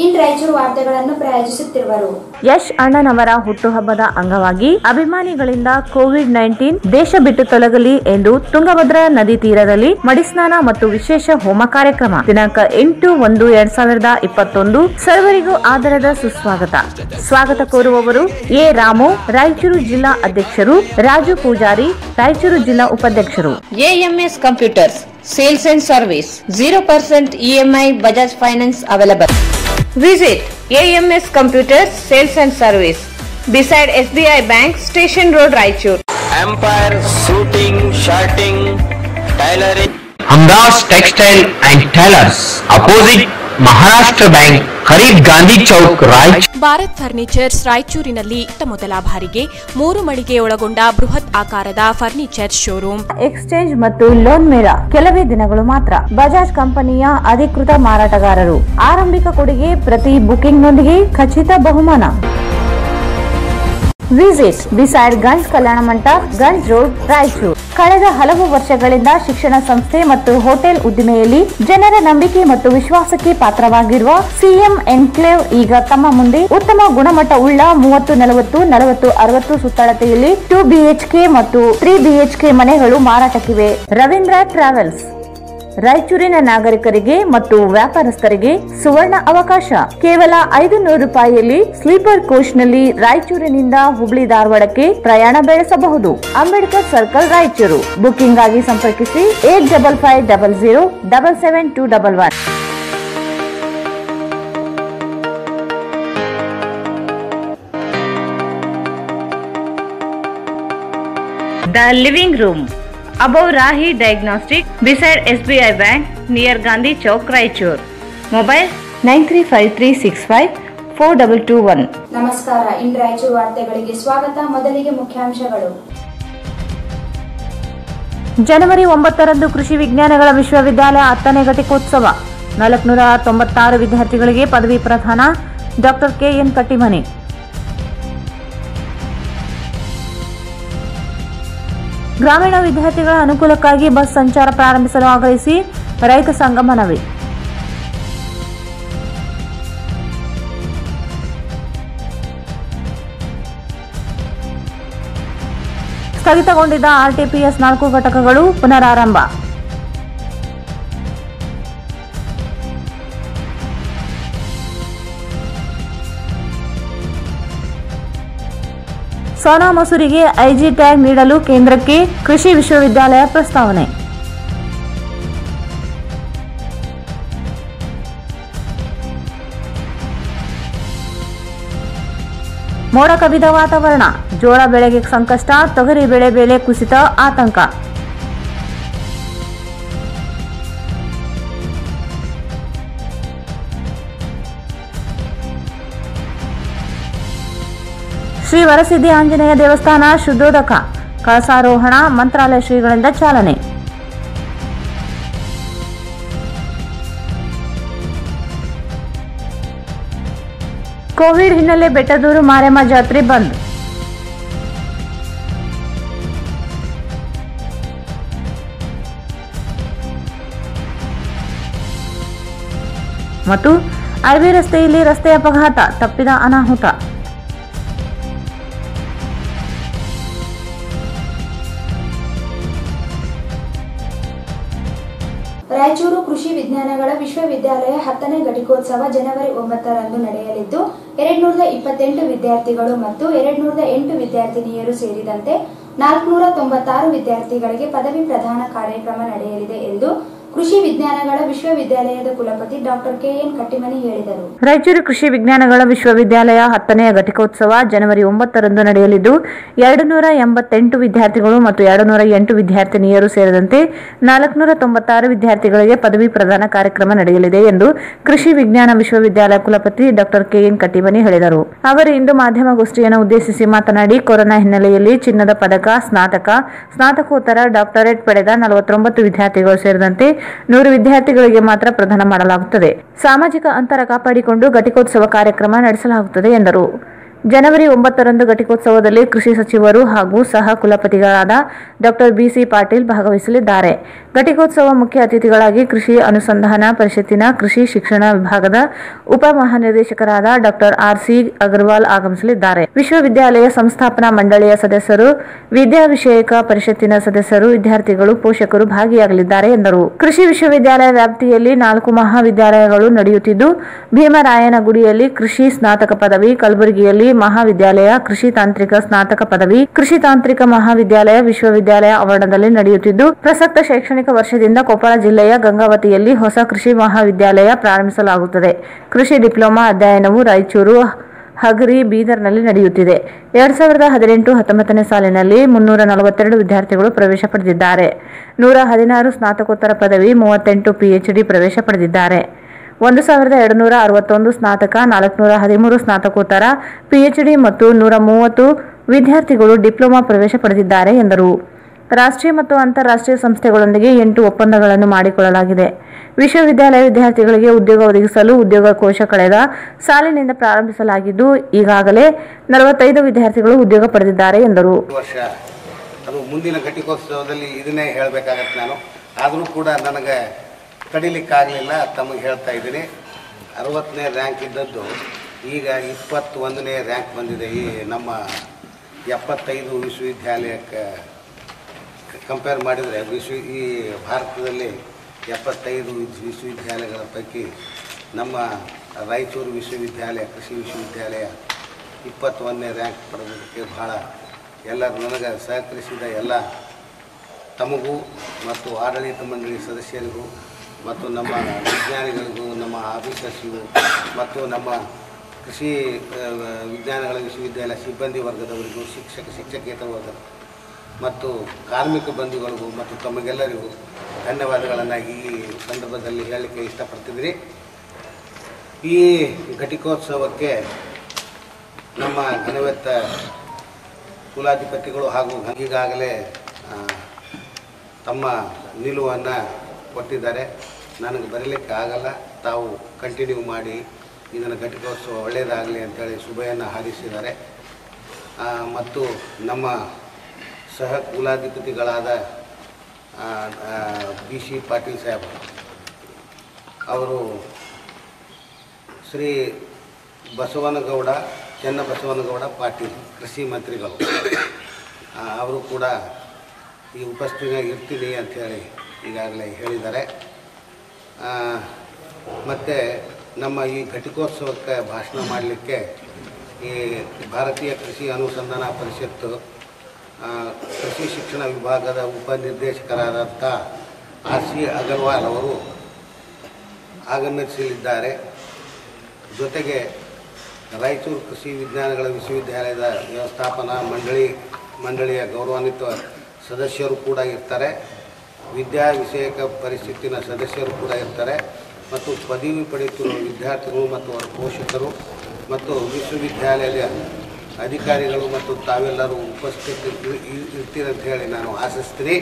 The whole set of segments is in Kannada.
ಇನ್ ರಾಯಚೂರು ವಾರ್ತೆಗಳನ್ನು ಪ್ರಾಯೋಜಿಸುತ್ತಿರುವರು ಯಶ್ ಅಣ್ಣನವರ ಹುಟ್ಟುಹಬ್ಬದ ಅಂಗವಾಗಿ ಅಭಿಮಾನಿಗಳಿಂದ ಕೋವಿಡ್ ನೈನ್ಟೀನ್ ದೇಶ ಬಿಟ್ಟು ತೊಲಗಲಿ ಎಂದು ತುಂಗಭದ್ರಾ ನದಿ ತೀರದಲ್ಲಿ ಮಡಿಸ್ನಾನ ಮತ್ತು ವಿಶೇಷ ಹೋಮ ಕಾರ್ಯಕ್ರಮ ದಿನಾಂಕ ಎಂಟು ಒಂದು ಎರಡ್ ಸಾವಿರದ ಇಪ್ಪತ್ತೊಂದು ಸರ್ವರಿಗೂ ಆದರದ ಸುಸ್ವಾಗತ ಸ್ವಾಗತ ಕೋರುವವರು ಎ ರಾಮು ರಾಯಚೂರು ಜಿಲ್ಲಾ ಅಧ್ಯಕ್ಷರು ರಾಜು ಪೂಜಾರಿ ರಾಯಚೂರು ಜಿಲ್ಲಾ ಉಪಾಧ್ಯಕ್ಷರು AMS Computers, Sales and Service, 0% EMI Bajaj Finance available. Visit AMS Computers, Sales and Service, beside SBI Bank, Station Road, Raichur. empire shooting shirting tailoring Hamdas textile and tailors opposite Maharashtra bank करीब गांधी चौक रायचूर ಭಾರತ್ ಫರ್ನಿಚರ್ಸ್ ರಾಯಚೂರಿನಲ್ಲಿ ಇತ್ತ ಮೊದಲ ಬಾರಿಗೆ ಮೂರು ಮಳಿಗೆ ಒಳಗೊಂಡ ಬೃಹತ್ ಆಕಾರದ ಫರ್ನಿಚರ್ ಶೋರೂಮ್ ಎಕ್ಸ್ಚೇಂಜ್ ಮತ್ತು ಲೋನ್ ಮೇಳ ಕೆಲವೇ ದಿನಗಳು ಮಾತ್ರ ಬಜಾಜ್ ಕಂಪನಿಯ ಅಧಿಕೃತ ಮಾರಾಟಗಾರರು ಆರಂಭಿಕ ಕೊಡುಗೆ ಪ್ರತಿ ಬುಕಿಂಗ್ನೊಂದಿಗೆ ಖಚಿತ ಬಹುಮಾನ ವಿಸಿಟ್ ಬಿಸೈಡ್ ಗಂಜ್ ಕಲ್ಯಾಣ ಮಂಟಪ ಗಂಜ್ ರೋಡ್ ರಾಯಚೂರು ಕಳೆದ ಹಲವು ವರ್ಷಗಳಿಂದ ಶಿಕ್ಷಣ ಸಂಸ್ಥೆ ಮತ್ತು ಹೋಟೆಲ್ ಉದ್ದಿಮೆಯಲ್ಲಿ ಜನರ ನಂಬಿಕೆ ಮತ್ತು ವಿಶ್ವಾಸಕ್ಕೆ ಪಾತ್ರವಾಗಿರುವ ಸಿಎಂ ಎನ್ಕ್ಲೇವ್ ಈಗ ತಮ್ಮ ಮುಂದೆ ಉತ್ತಮ ಗುಣಮಟ್ಟ ಉಳ್ಳ ಮೂವತ್ತು ನಲವತ್ತು ನಲವತ್ತು ಅರವತ್ತು ಸುತ್ತಳತೆಯಲ್ಲಿ ಟೂ ಬಿಎಚ್ಕೆ ಮತ್ತು ತ್ರೀ ಬಿಎಚ್ಕೆ ಮನೆಗಳು ಮಾರಾಟಕ್ಕಿವೆ ರವೀಂದ್ರ ಟ್ರಾವೆಲ್ಸ್ ರಾಯಚೂರಿನ ನಾಗರಿಕರಿಗೆ ಮತ್ತು ವ್ಯಾಪಾರಸ್ಥರಿಗೆ ಸುವರ್ಣ ಅವಕಾಶ ಕೇವಲ ಐದು ನೂರು ರೂಪಾಯಿಯಲ್ಲಿ ಸ್ಲೀಪರ್ ಕೋಚ್ನಲ್ಲಿ ರಾಯಚೂರಿನಿಂದ ಹುಬ್ಳಿ ಧಾರವಾಡಕ್ಕೆ ಪ್ರಯಾಣ ಬೆಳೆಸಬಹುದು ಅಂಬೇಡ್ಕರ್ ಸರ್ಕಲ್ ರಾಯಚೂರು ಬುಕಿಂಗ್ ಆಗಿ ಸಂಪರ್ಕಿಸಿ eight double five double zero double seven two double one The living room above Rahi Diagnostic beside SBI Bank near Gandhi Chowk, Raichur. Mobile 9353654221. ನಮಸ್ಕಾರ ಇನ್ ರಾಯಚೂರು ವಾರ್ತೆಗಳಿಗೆ ಸ್ವಾಗತ ಮೊದಲಿಗೆ ಮುಖ್ಯಾಂಶಗಳು ಜನವರಿ ಒಂಬತ್ತರಂದು ಕೃಷಿ ವಿಜ್ಞಾನಗಳ ವಿಶ್ವವಿದ್ಯಾಲಯ ಹತ್ತನೇ ಘಟಿಕೋತ್ಸವ ನಾಲ್ಕುನೂರ ತೊಂಬತ್ತಾರು ವಿದ್ಯಾರ್ಥಿಗಳಿಗೆ ಪದವಿ ಪ್ರದಾನ ಡಾಕ್ಟರ್ ಕೆಎನ್ ಕಟ್ಟಿಮನಿ ಗ್ರಾಮೀಣ ವಿದ್ಯಾರ್ಥಿಗಳ ಅನುಕೂಲಕ್ಕಾಗಿ ಬಸ್ ಸಂಚಾರ ಪ್ರಾರಂಭಿಸಲು ಆಗ್ರಹಿಸಿ ರೈತ ಸಂಘ ಮನವಿ ಸ್ಥಗಿತಗೊಂಡಿದ್ದ ಆರ್ಟಿಪಿಎಸ್ ನಾಲ್ಕು ಘಟಕಗಳು ಪುನರಾರಂಭ ಸೋನಾ ಮಸೂರಿಗೆ ಐಜಿ ಟ್ಯಾಗ್ ನೀಡಲು ಕೇಂದ್ರಕ್ಕೆ ಕೃಷಿ ವಿಶ್ವವಿದ್ಯಾಲಯ ಪ್ರಸ್ತಾವನೆ ಮೋಡ ಕವಿದ ವಾತಾವರಣ ಜೋಳ ಬೆಳೆಗೆ ಸಂಕಷ್ಟ ತೊಗರಿ ಬೆಳೆ ಬೆಲೆ ಕುಸಿತ ಆತಂಕ ಶ್ರೀ ವರಸಿದ್ಧಿ ಆಂಜನೇಯ ದೇವಸ್ಥಾನ ಶುದ್ಧೋದಕ ಕಳಸಾರೋಹಣ ಮಂತ್ರಾಲಯ ಶ್ರೀಗಳಿಂದ ಚಾಲನೆ ಕೋವಿಡ್ ಹಿನ್ನೆಲೆ ಬೆಟ್ಟದೂರು ಮಾರೆಮ್ಮ ಜಾತ್ರೆ ಬಂದ್ ಮತ್ತು ಐಬಿ ರಸ್ತೆಯಲ್ಲಿ ರಸ್ತೆ ಅಪಘಾತ ತಪ್ಪಿದ ಅನಾಹುತ ರಾಯಚೂರು ಕೃಷಿ ವಿಜ್ಞಾನಗಳ ವಿಶ್ವವಿದ್ಯಾಲಯ ಹತ್ತನೇ ಘಟಿಕೋತ್ಸವ ಜನವರಿ ಒಂಬತ್ತರಂದು ನಡೆಯಲಿದ್ದು ಎರಡ್ನೂರದ ಇಪ್ಪತ್ತೆಂಟು ವಿದ್ಯಾರ್ಥಿಗಳು ಮತ್ತು ಎರಡ್ನೂರದ ಎಂಟು ವಿದ್ಯಾರ್ಥಿನಿಯರು ಸೇರಿದಂತೆ ನಾಲ್ಕುನೂರ ತೊಂಬತ್ತಾರು ವಿದ್ಯಾರ್ಥಿಗಳಿಗೆ ಪದವಿ ಪ್ರದಾನ ಕಾರ್ಯಕ್ರಮ ನಡೆಯಲಿದೆ ಎಂದು ಕೃಷಿ ವಿಜ್ಞಾನಗಳ ವಿಶ್ವವಿದ್ಯಾಲಯದ ಕುಲಪತಿ ಡಾಕ್ಟರ್ ಕೆಎನ್ ಕಟ್ಟಿಮನಿ ಹೇಳಿದರು ರಾಯಚೂರು ಕೃಷಿ ವಿಜ್ಞಾನಗಳ ವಿಶ್ವವಿದ್ಯಾಲಯ ಹತ್ತನೆಯ ಘಟಿಕೋತ್ಸವ ಜನವರಿ ಒಂಬತ್ತರಂದು ನಡೆಯಲಿದ್ದು ಎರಡು ನೂರ ಎಂಬತ್ತೆಂಟು ವಿದ್ಯಾರ್ಥಿಗಳು ಮತ್ತು ಎರಡು ನೂರ ಎಂಟು ವಿದ್ಯಾರ್ಥಿನಿಯರು ಸೇರಿದಂತೆ ನಾಲ್ಕುನೂರ ತೊಂಬತ್ತಾರು ವಿದ್ಯಾರ್ಥಿಗಳಿಗೆ ಪದವಿ ಪ್ರದಾನ ಕಾರ್ಯಕ್ರಮ ನಡೆಯಲಿದೆ ಎಂದು ಕೃಷಿ ವಿಜ್ಞಾನ ವಿಶ್ವವಿದ್ಯಾಲಯ ಕುಲಪತಿ ಡಾಕ್ಟರ್ ಕೆಎನ್ ಕಟ್ಟಿಮನಿ ಹೇಳಿದರು ಅವರು ಇಂದು ಮಾಧ್ಯಮಗೋಷ್ಠಿಯನ್ನು ಉದ್ದೇಶಿಸಿ ಮಾತನಾಡಿ ಕೊರೋನಾ ಹಿನ್ನೆಲೆಯಲ್ಲಿ ಚಿನ್ನದ ಪದಕ ಸ್ನಾತಕ ಸ್ನಾತಕೋತ್ತರ ಡಾಕ್ಟರೇಟ್ ಪಡೆದ ನಲವತ್ತೊಂಬತ್ತು ವಿದ್ಯಾರ್ಥಿಗಳು ಸೇರಿದಂತೆ ನೂರು ವಿದ್ಯಾರ್ಥಿಗಳಿಗೆ ಮಾತ್ರ ಪ್ರದಾನ ಮಾಡಲಾಗುತ್ತದೆ ಸಾಮಾಜಿಕ ಅಂತರ ಕಾಪಾಡಿಕೊಂಡು ಘಟಿಕೋತ್ಸವ ಕಾರ್ಯಕ್ರಮ ನಡೆಸಲಾಗುತ್ತದೆ ಎಂದರು ಜನವರಿ ಒಂಬತ್ತರಂದು ಘಟಿಕೋತ್ಸವದಲ್ಲಿ ಕೃಷಿ ಸಚಿವರು ಹಾಗೂ ಸಹ ಕುಲಪತಿಗಳಾದ ಡಾಕ್ಟರ್ ಬಿಸಿ ಪಾಟೀಲ್ ಭಾಗವಹಿಸಲಿದ್ದಾರೆ ಘಟಿಕೋತ್ಸವ ಮುಖ್ಯ ಅತಿಥಿಗಳಾಗಿ ಕೃಷಿ ಅನುಸಂಧಾನ ಪರಿಷತ್ತಿನ ಕೃಷಿ ಶಿಕ್ಷಣ ವಿಭಾಗದ ಉಪ ಮಹಾನಿರ್ದೇಶಕರಾದ ಡಾಕ್ಟರ್ ಆರ್ ಸಿ ಅಗರ್ವಾಲ್ ಆಗಮಿಸಲಿದ್ದಾರೆ ವಿಶ್ವವಿದ್ಯಾಲಯ ಸಂಸ್ಥಾಪನಾ ಮಂಡಳಿಯ ಸದಸ್ಯರು ವಿದ್ಯಾ ವಿಷಯಕ ಪರಿಷತ್ತಿನ ಸದಸ್ಯರು ವಿದ್ಯಾರ್ಥಿಗಳು ಪೋಷಕರು ಭಾಗಿಯಾಗಲಿದ್ದಾರೆ ಎಂದರು ಕೃಷಿ ವಿಶ್ವವಿದ್ಯಾಲಯ ವ್ಯಾಪ್ತಿಯಲ್ಲಿ ನಾಲ್ಕು ಮಹಾವಿದ್ಯಾಲಯಗಳು ನಡೆಯುತ್ತಿದ್ದು ಭೀಮರಾಯನಗುಡಿಯಲ್ಲಿ ಕೃಷಿ ಸ್ನಾತಕ ಪದವಿ ಕಲಬುರಗಿಯಲ್ಲಿ ಮಹಾವಿದ್ಯಾಲಯ ಕೃಷಿ ತಾಂತ್ರಿಕ ಸ್ನಾತಕ ಪದವಿ ಕೃಷಿ ತಾಂತ್ರಿಕ ಮಹಾವಿದ್ಯಾಲಯ ವಿಶ್ವವಿದ್ಯಾಲಯ ಆವರಣದಲ್ಲಿ ನಡೆಯುತ್ತಿದ್ದು ಪ್ರಸಕ್ತ ಶೈಕ್ಷಣಿಕ ವರ್ಷದಿಂದ ಕೊಪ್ಪಳ ಜಿಲ್ಲೆಯ ಗಂಗಾವತಿಯಲ್ಲಿ ಹೊಸ ಕೃಷಿ ಮಹಾವಿದ್ಯಾಲಯ ಪ್ರಾರಂಭಿಸಲಾಗುತ್ತದೆ ಕೃಷಿ ಡಿಪ್ಲೊಮಾ ಅಧ್ಯಯನವು ರಾಯಚೂರು ಹಗರಿ ಬೀದರ್ನಲ್ಲಿ ನಡೆಯುತ್ತಿದೆ ಎರಡ್ ಸಾವಿರದ ಹದಿನೆಂಟು ಹತ್ತೊಂಬತ್ತನೇ ಸಾಲಿನಲ್ಲಿ ಮುನ್ನೂರ ನಲವತ್ತೆರಡು ವಿದ್ಯಾರ್ಥಿಗಳು ಪ್ರವೇಶ ಪಡೆದಿದ್ದಾರೆ ನೂರ ಹದಿನಾರು ಸ್ನಾತಕೋತ್ತರ ಪದವಿ ಮೂವತ್ತೆಂಟು ಪಿಎಚ್ಡಿ ಪ್ರವೇಶ ಪಡೆದಿದ್ದಾರೆ ಒಂದು ಸಾವಿರದ ಎರಡುನೂರ ಅರವತ್ತೊಂದು ಸ್ನಾತಕ ನಾಲ್ಕುನೂರ ಹದಿಮೂರು ಸ್ನಾತಕೋತ್ತರ ಪಿಎಚ್ಡಿ ಮತ್ತು ನೂರ ಮೂವತ್ತು ವಿದ್ಯಾರ್ಥಿಗಳು ಡಿಪ್ಲೊಮಾ ಪ್ರವೇಶ ಪಡೆದಿದ್ದಾರೆ ಎಂದರು ರಾಷ್ಟ್ರೀಯ ಮತ್ತು ಅಂತಾರಾಷ್ಟ್ರೀಯ ಸಂಸ್ಥೆಗಳೊಂದಿಗೆ ಎಂಟು ಒಪ್ಪಂದಗಳನ್ನು ಮಾಡಿಕೊಳ್ಳಲಾಗಿದೆ ವಿಶ್ವವಿದ್ಯಾಲಯ ವಿದ್ಯಾರ್ಥಿಗಳಿಗೆ ಉದ್ಯೋಗ ಒದಗಿಸಲು ಉದ್ಯೋಗ ಕೋಶ ಕಳೆದ ಸಾಲಿನಿಂದ ಪ್ರಾರಂಭಿಸಲಾಗಿದ್ದು ಈಗಾಗಲೇ ನಲವತ್ತೈದು ವಿದ್ಯಾರ್ಥಿಗಳು ಉದ್ಯೋಗ ಪಡೆದಿದ್ದಾರೆ ಎಂದರು ಈ ವರ್ಷ ಅದು ಮುಂದಿನ ಘಟಿಕೋತ್ಸವದಲ್ಲಿ ಇದನ್ನೇ ಹೇಳಬೇಕಾಗತ್ತೆ ನಾನು ಆದರೂ ಕೂಡ ನನಗೆ ತಡಿಲಿಕ್ಕಾಗಲಿಲ್ಲ ತಮಗೆ ಹೇಳ್ತಾ ಇದ್ದೀನಿ ಅರವತ್ತನೇ ರ್ಯಾಂಕ್ ಇದ್ದದ್ದು ಈಗ ಇಪ್ಪತ್ತೊಂದನೇ ರ್ಯಾಂಕ್ ಬಂದಿದೆ ಈ ನಮ್ಮ ಎಪ್ಪತ್ತೈದು ವಿಶ್ವವಿದ್ಯಾಲಯಕ್ಕೆ ಕಂಪೇರ್ ಮಾಡಿದರೆ ವಿಶ್ವ ಈ ಭಾರತದಲ್ಲಿ ಎಪ್ಪತ್ತೈದು ವಿಶ್ವ- ವಿಶ್ವವಿದ್ಯಾಲಯಗಳ ಪೈಕಿ ನಮ್ಮ ರಾಯಚೂರು ವಿಶ್ವವಿದ್ಯಾಲಯ ಕೃಷಿ ವಿಶ್ವವಿದ್ಯಾಲಯ ಇಪ್ಪತ್ತೊಂದನೇ ರ್ಯಾಂಕ್ ಪಡೆದಕ್ಕೆ ಬಹಳ ಎಲ್ಲರೂ ನನಗೆ ಸಹಕರಿಸಿದ ಎಲ್ಲ ತಮಗೂ ಮತ್ತು ಆಡಳಿತ ಮಂಡಳಿ ಸದಸ್ಯರಿಗೂ ಮತ್ತು ನಮ್ಮ ವಿಜ್ಞಾನಿಗಳಿಗೂ ನಮ್ಮ ಆಫೀಸರ್ಸ್ಗೂ ಮತ್ತು ನಮ್ಮ ಕೃಷಿ ಆ, ವಿಜ್ಞಾನಗಳ ವಿಶ್ವವಿದ್ಯಾಲಯ ಸಿಬ್ಬಂದಿ ವರ್ಗದವರಿಗೂ ಶಿಕ್ಷಕ ಶಿಕ್ಷಕೇತರ ವರ್ಗದ ಮತ್ತು ಕಾರ್ಮಿಕ ಬಂಧುಗಳಿಗೂ ಮತ್ತು ತಮಗೆಲ್ಲರಿಗೂ ಧನ್ಯವಾದಗಳನ್ನು ಈ ಸಂದರ್ಭದಲ್ಲಿ ಹೇಳಲಿಕ್ಕೆ ಇಷ್ಟಪಡ್ತಿದ್ದೀನಿ ಈ ಘಟಿಕೋತ್ಸವಕ್ಕೆ ನಮ್ಮ ಘನವೆತ್ತ ಕುಲಾಧಿಪತಿಗಳು ಹಾಗೂ ಈಗಾಗಲೇ ಆ, ತಮ್ಮ ನಿಲುವನ್ನು ಕೊಟ್ಟಿದ್ದಾರೆ ನನಗೆ ಬರಲಿಕ್ಕೆ ಆಗಲ್ಲ ತಾವು ಕಂಟಿನ್ಯೂ ಮಾಡಿ ಇದನ್ನು ಘಟಿಕೋತ್ಸವ ಒಳ್ಳೆಯದಾಗಲಿ ಅಂತೇಳಿ ಶುಭೆಯನ್ನು ಹಾರೈಸಿದ್ದಾರೆ ಆ, ಮತ್ತು ನಮ್ಮ ಸಹ ಕುಲಾಧಿಪತಿಗಳಾದ ಬಿ ಸಿ ಪಾಟೀಲ್ ಸಾಹೇಬ್ ಅವರು ಶ್ರೀ ಬಸವನಗೌಡ ಚೆನ್ನಬಸವನಗೌಡ ಪಾಟೀಲ್ ಕೃಷಿ ಮಂತ್ರಿಗಳು ಆ, ಅವರು ಕೂಡ ಈ ಉಪಸ್ಥಿತಿಯಾಗಿ ಇರ್ತೀನಿ ಅಂಥೇಳಿ ಈಗಾಗಲೇ ಹೇಳಿದ್ದಾರೆ ಮತ್ತು ನಮ್ಮ ಈ ಘಟಿಕೋತ್ಸವಕ್ಕೆ ಭಾಷಣ ಮಾಡಲಿಕ್ಕೆ ಈ ಭಾರತೀಯ ಕೃಷಿ ಅನುಸಂಧಾನ ಪರಿಷತ್ತು ಆ, ಕೃಷಿ ಶಿಕ್ಷಣ ವಿಭಾಗದ ಉಪನಿರ್ದೇಶಕರಾದಂಥ ಆರ್ ಸಿ ಅಗರ್ವಾಲ್ ಅವರು ಆಗಮಿಸಲಿದ್ದಾರೆ ಜೊತೆಗೆ ರಾಯಚೂರು ಕೃಷಿ ವಿಜ್ಞಾನಗಳ ವಿಶ್ವವಿದ್ಯಾಲಯದ ವ್ಯವಸ್ಥಾಪನಾ ಮಂಡಳಿ ಮಂಡಳಿಯ ಗೌರವಾನ್ವಿತ ಸದಸ್ಯರು ಕೂಡ ಇರ್ತಾರೆ ವಿದ್ಯಾ ವಿಷಯಕ ಪರಿಸ್ಥಿತಿನ ಸದಸ್ಯರು ಕೂಡ ಇರ್ತಾರೆ ಮತ್ತು ಪದವಿ ಪಡೆಯುತ್ತಿರುವ ವಿದ್ಯಾರ್ಥಿಗಳು ಮತ್ತು ಅವರ ಪೋಷಕರು ಮತ್ತು ವಿಶ್ವವಿದ್ಯಾಲಯದ ಅಧಿಕಾರಿಗಳು ಮತ್ತು ತಾವೆಲ್ಲರೂ ಉಪಸ್ಥಿತಿ ಇರ್- ಇರ್- ಇರ್ತೀರಂತ ಹೇಳಿ ನಾನು ಆಶಿಸ್ತೀನಿ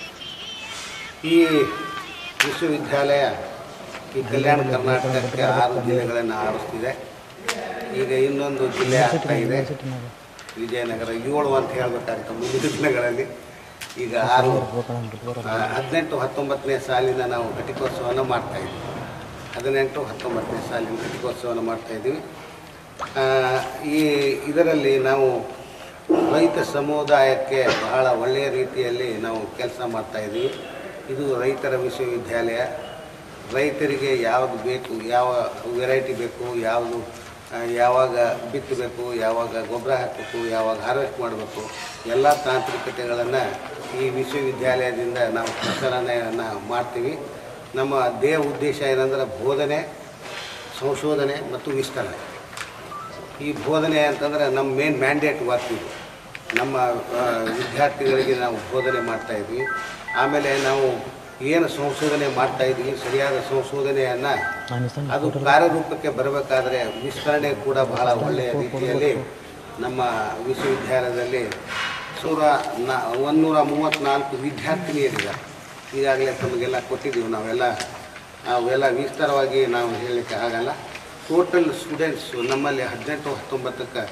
ಈ ವಿಶ್ವವಿದ್ಯಾಲಯ ಈ ಕಲ್ಯಾಣ ಕರ್ನಾಟಕಕ್ಕೆ ಆರು ಜಿಲ್ಲೆಗಳನ್ನು ಆರಿಸ್ತಿದೆ ಈಗ ಇನ್ನೊಂದು ಜಿಲ್ಲೆ ಆಗ್ತಾ ಇದೆ ವಿಜಯನಗರ ಏಳು ಅಂತ ಹೇಳ್ಬೇಕಾಗುತ್ತೆ ಮುಂದಿನ ದಿನಗಳಲ್ಲಿ ಈಗ ಆರು ಆ, ಹದಿನೆಂಟು ಹತ್ತೊಂಬತ್ತನೇ ಸಾಲಿನ ನಾವು ಘಟಿಕೋತ್ಸವನ ಮಾಡ್ತಾ ಇದ್ದೀವಿ ಹದಿನೆಂಟು ಹತ್ತೊಂಬತ್ತನೇ ಸಾಲಿನ ಘಟಿಕೋತ್ಸವನ ಮಾಡ್ತಾ ಇದ್ದೀವಿ ಆ, ಈ ಇದರಲ್ಲಿ ನಾವು ರೈತ ಸಮುದಾಯಕ್ಕೆ ಬಹಳ ಒಳ್ಳೆಯ ರೀತಿಯಲ್ಲಿ ನಾವು ಕೆಲಸ ಮಾಡ್ತಾ ಇದ್ದೀವಿ ಇದು ರೈತರ ವಿಶ್ವವಿದ್ಯಾಲಯ ರೈತರಿಗೆ ಯಾವುದು ಬೇಕು ಯಾವ ವೆರೈಟಿ ಬೇಕು ಯಾವುದು ಆ, ಯಾವಾಗ ಬಿತ್ತಬೇಕು ಯಾವಾಗ ಗೊಬ್ಬರ ಹಾಕಬೇಕು ಯಾವಾಗ ಹಾರ್ವೆಸ್ಟ್ ಮಾಡಬೇಕು ಎಲ್ಲ ತಾಂತ್ರಿಕತೆಗಳನ್ನು ಈ ವಿಶ್ವವಿದ್ಯಾಲಯದಿಂದ ನಾವು ಪ್ರಸರಣೆಯನ್ನು ಮಾಡ್ತೀವಿ ನಮ್ಮ ದೇಹ ಉದ್ದೇಶ ಏನಂದ್ರೆ ಬೋಧನೆ ಸಂಶೋಧನೆ ಮತ್ತು ವಿಸ್ತರಣೆ ಈ ಬೋಧನೆ ಅಂತಂದರೆ ನಮ್ಮ ಮೇನ್ ಮ್ಯಾಂಡೇಟ್ ವರ್ಕ್ ಇದು ನಮ್ಮ ಆ, ವಿದ್ಯಾರ್ಥಿಗಳಿಗೆ ನಾವು ಬೋಧನೆ ಮಾಡ್ತಾ ಇದ್ವಿ ಆಮೇಲೆ ನಾವು ಏನು ಸಂಶೋಧನೆ ಮಾಡ್ತಾ ಇದ್ವಿ ಸರಿಯಾದ ಸಂಶೋಧನೆಯನ್ನು ಅದು ಕಾರ್ಯರೂಪಕ್ಕೆ ಬರಬೇಕಾದ್ರೆ ವಿಸ್ತರಣೆ ಕೂಡ ಬಹಳ ಒಳ್ಳೆಯ ರೀತಿಯಲ್ಲಿ ನಮ್ಮ ವಿಶ್ವವಿದ್ಯಾಲಯದಲ್ಲಿ ನೂರ ನಾ ಒಂದೂರ ಮೂವತ್ತ್ನಾಲ್ಕು ವಿದ್ಯಾರ್ಥಿನಿಯರಿದ್ದಾರೆ ಈಗಾಗಲೇ ತಮಗೆಲ್ಲ ಕೊಟ್ಟಿದ್ದೀವಿ ನಾವೆಲ್ಲ ಅವೆಲ್ಲ ವಿಸ್ತಾರವಾಗಿ ನಾವು ಹೇಳಲಿಕ್ಕೆ ಆಗಲ್ಲ ಟೋಟಲ್ ಸ್ಟೂಡೆಂಟ್ಸು ನಮ್ಮಲ್ಲಿ ಹದಿನೆಂಟು ಹತ್ತೊಂಬತ್ತಕ್ಕೆ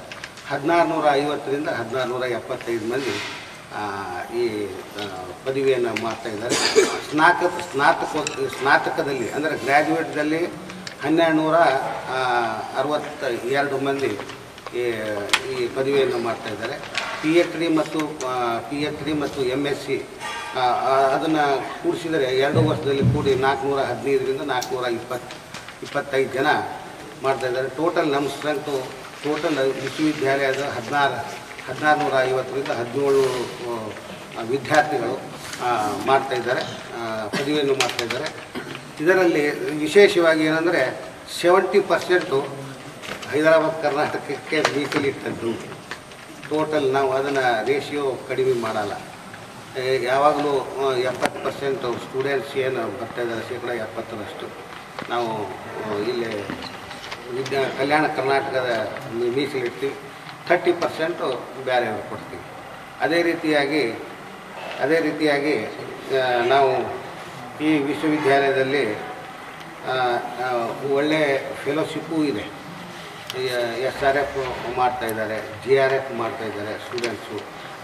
ಹದಿನಾರು ನೂರ ಐವತ್ತರಿಂದ ಹದಿನಾರು ನೂರ ಎಪ್ಪತ್ತೈದು ಮಂದಿ ಆ, ಈ ಆ, ಪದವಿಯನ್ನು ಮಾಡ್ತಾ ಇದ್ದಾರೆ ಸ್ನಾತಕ ಸ್ನಾತಕ ಸ್ನಾತಕದಲ್ಲಿ ಅಂದರೆ ಗ್ರ್ಯಾಜುಯೇಟ್ದಲ್ಲಿ ಹನ್ನೆರಡು ನೂರ ಅರವತ್ತ ಎರಡು ಮಂದಿ ಈ ಈ ಪದವಿಯನ್ನು ಮಾಡ್ತಾ ಇದ್ದಾರೆ ಪಿ ಎಚ್ ಡಿ ಮತ್ತು ಪಿ ಎಚ್ ಡಿ ಮತ್ತು ಎಮ್ ಎಸ್ ಸಿ ಅದನ್ನು ಕೂಡಿಸಿದರೆ ಎರಡು ವರ್ಷದಲ್ಲಿ ಕೂಡಿ ನಾಲ್ಕುನೂರ ಹದಿನೈದರಿಂದ ನಾಲ್ಕುನೂರ ಇಪ್ಪತ್ತು ಇಪ್ಪತ್ತೈದು ಜನ ಮಾಡ್ತಾ ಇದ್ದಾರೆ ಟೋಟಲ್ ನಮ್ಮ ಸ್ಟ್ರೆಂತು ಟೋಟಲ್ ವಿಶ್ವವಿದ್ಯಾಲಯದ ಹದಿನಾರು ಹದಿನಾರು ನೂರ ಐವತ್ತರಿಂದ ಹದಿನೇಳು ಆ, ವಿದ್ಯಾರ್ಥಿಗಳು ಆ, ಮಾಡ್ತಾ ಇದ್ದಾರೆ ಆ, ಪದವಿಯನ್ನು ಮಾಡ್ತಾ ಇದ್ದಾರೆ ಇದರಲ್ಲಿ ವಿಶೇಷವಾಗಿ ಏನಂದರೆ ಸೆವೆಂಟಿ ಪರ್ಸೆಂಟು ಹೈದರಾಬಾದ್ ಕರ್ನಾಟಕಕ್ಕೆ ಮೀಸಲಿಟ್ಟದ್ದು ಟೋಟಲ್ ನಾವು ಅದನ್ನು ರೇಷಿಯೋ ಕಡಿಮೆ ಮಾಡಲ್ಲ ಏ, ಯಾವಾಗಲೂ ಎಪ್ಪತ್ತು ಪರ್ಸೆಂಟು ಸ್ಟೂಡೆಂಟ್ಸ್ ಏನು ಬರ್ತಾ ಇದ್ದಾರೆ ಶೇಕಡ ಎಪ್ಪತ್ತರಷ್ಟು ನಾವು ಆ, ಇಲ್ಲಿ ವಿದ್ಯಾ ಕಲ್ಯಾಣ ಕರ್ನಾಟಕದ ಮೀ- ಮೀಸಲಿಡ್ತೀವಿ ಥರ್ಟಿ ಪರ್ಸೆಂಟು ಬೇರೆಯವ್ರಿಗೆ ಕೊಡ್ತೀವಿ ಅದೇ ರೀತಿಯಾಗಿ ಅದೇ ರೀತಿಯಾಗಿ ಆ, ನಾವು ಈ ವಿಶ್ವವಿದ್ಯಾಲಯದಲ್ಲಿ ಆ, ಆ, ಒಳ್ಳೆ ಫೆಲೋಶಿಪ್ಪು ಇದೆ ಎಸ್ ಆರ್ ಎಫ್ ಮಾಡ್ತಾ ಇದ್ದಾರೆ ಜಿ ಆರ್ ಎಫ್ ಮಾಡ್ತಾ ಇದ್ದಾರೆ ಸ್ಟೂಡೆಂಟ್ಸು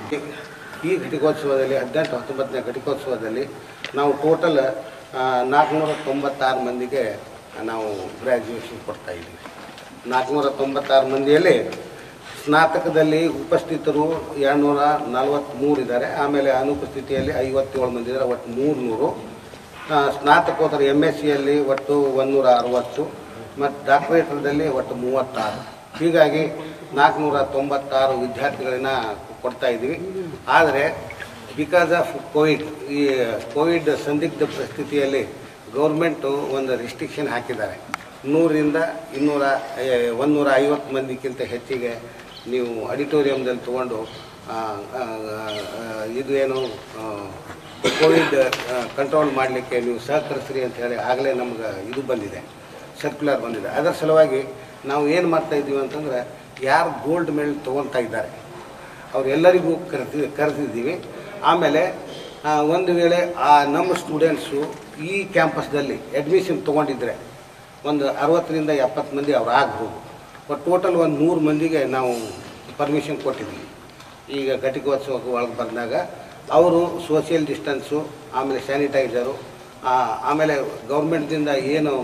ಈ ಘಟಿಕೋತ್ಸವದಲ್ಲಿ ಹದಿನೆಂಟು ಹತ್ತೊಂಬತ್ತನೇ ಘಟಿಕೋತ್ಸವದಲ್ಲಿ ನಾವು ಟೋಟಲ್ ನಾಲ್ಕುನೂರ ತೊಂಬತ್ತಾರು ಮಂದಿಗೆ ನಾವು ಗ್ರ್ಯಾಜುಯೇಷನ್ ಕೊಡ್ತಾ ಇದ್ದೀವಿ ನಾಲ್ಕುನೂರ ತೊಂಬತ್ತಾರು ಮಂದಿಯಲ್ಲಿ ಸ್ನಾತಕದಲ್ಲಿ ಉಪಸ್ಥಿತರು ಎರಡುನೂರ ನಲವತ್ತ್ಮೂರು ಇದ್ದಾರೆ ಆಮೇಲೆ ಅನುಪಸ್ಥಿತಿಯಲ್ಲಿ ಐವತ್ತೇಳು ಮಂದಿ ಇದ್ದಾರೆ ಒಟ್ಟು ಮೂರುನೂರು ಆ, ಸ್ನಾತಕೋತ್ತರ ಎಮ್ ಎಸ್ ಸಿಯಲ್ಲಿ ಒಟ್ಟು ಒಂದೂರ ಅರವತ್ತು ಮತ್ತು ಡಾಕ್ಟರೇಟರ್ದಲ್ಲಿ ಒಟ್ಟು ಮೂವತ್ತಾರು ಹೀಗಾಗಿ ನಾಲ್ಕುನೂರ ತೊಂಬತ್ತಾರು ವಿದ್ಯಾರ್ಥಿಗಳನ್ನ ಕೊಡ್ತಾ ಇದ್ದೀವಿ ಆದರೆ ಬಿಕಾಸ್ ಆಫ್ ಕೋವಿಡ್ ಈ ಕೋವಿಡ್ ಸಂದಿಗ್ಧ ಪರಿಸ್ಥಿತಿಯಲ್ಲಿ ಗೌರ್ಮೆಂಟು ಒಂದು ರಿಸ್ಟ್ರಿಕ್ಷನ್ ಹಾಕಿದ್ದಾರೆ ನೂರಿಂದ ಇನ್ನೂರ ಒಂದೂರ ಐವತ್ತು ಮಂದಿಗಿಂತ ಹೆಚ್ಚಿಗೆ ನೀವು ಅಡಿಟೋರಿಯಮ್ದಲ್ಲಿ ತೊಗೊಂಡು ಆ, ಆ, ಆ, ಇದು ಏನು ಆ, ಕೋವಿಡ್ ಕಂಟ್ರೋಲ್ ಮಾಡಲಿಕ್ಕೆ ನೀವು ಸಹಕರಿಸ್ರಿ ಅಂತ ಹೇಳಿ ಆಗಲೇ ನಮ್ಗೆ ಇದು ಬಂದಿದೆ ಸರ್ಕ್ಯುಲರ್ ಬಂದಿದೆ ಅದರ ಸಲುವಾಗಿ ನಾವು ಏನು ಮಾಡ್ತಾ ಇದ್ದೀವಿ ಅಂತಂದರೆ ಯಾರು ಗೋಲ್ಡ್ ಮೆಡಲ್ ತೊಗೊತಾ ಇದ್ದಾರೆ ಅವರೆಲ್ಲರಿಗೂ ಕರೆದಿ ಕರೆದಿದ್ದೀವಿ ಆಮೇಲೆ ಆ, ಒಂದು ವೇಳೆ ಆ ನಮ್ಮ ಸ್ಟೂಡೆಂಟ್ಸು ಈ ಕ್ಯಾಂಪಸ್ದಲ್ಲಿ ಅಡ್ಮಿಷನ್ ತೊಗೊಂಡಿದ್ರೆ ಒಂದು ಅರವತ್ತರಿಂದ ಎಪ್ಪತ್ತು ಮಂದಿ ಅವ್ರು ಆಗ್ಬೋದು ಬಟ್ ಟೋಟಲ್ ಒಂದು ನೂರು ಮಂದಿಗೆ ನಾವು ಪರ್ಮಿಷನ್ ಕೊಟ್ಟಿದ್ದೀವಿ ಈಗ ಘಟಿಕೋತ್ಸವಕ್ಕೆ ಒಳಗೆ ಬಂದಾಗ ಅವರು ಸೋಷಿಯಲ್ ಡಿಸ್ಟೆನ್ಸು ಆಮೇಲೆ ಸ್ಯಾನಿಟೈಸರು ಆಮೇಲೆ ಗೌರ್ಮೆಂಟ್ದಿಂದ ಏನು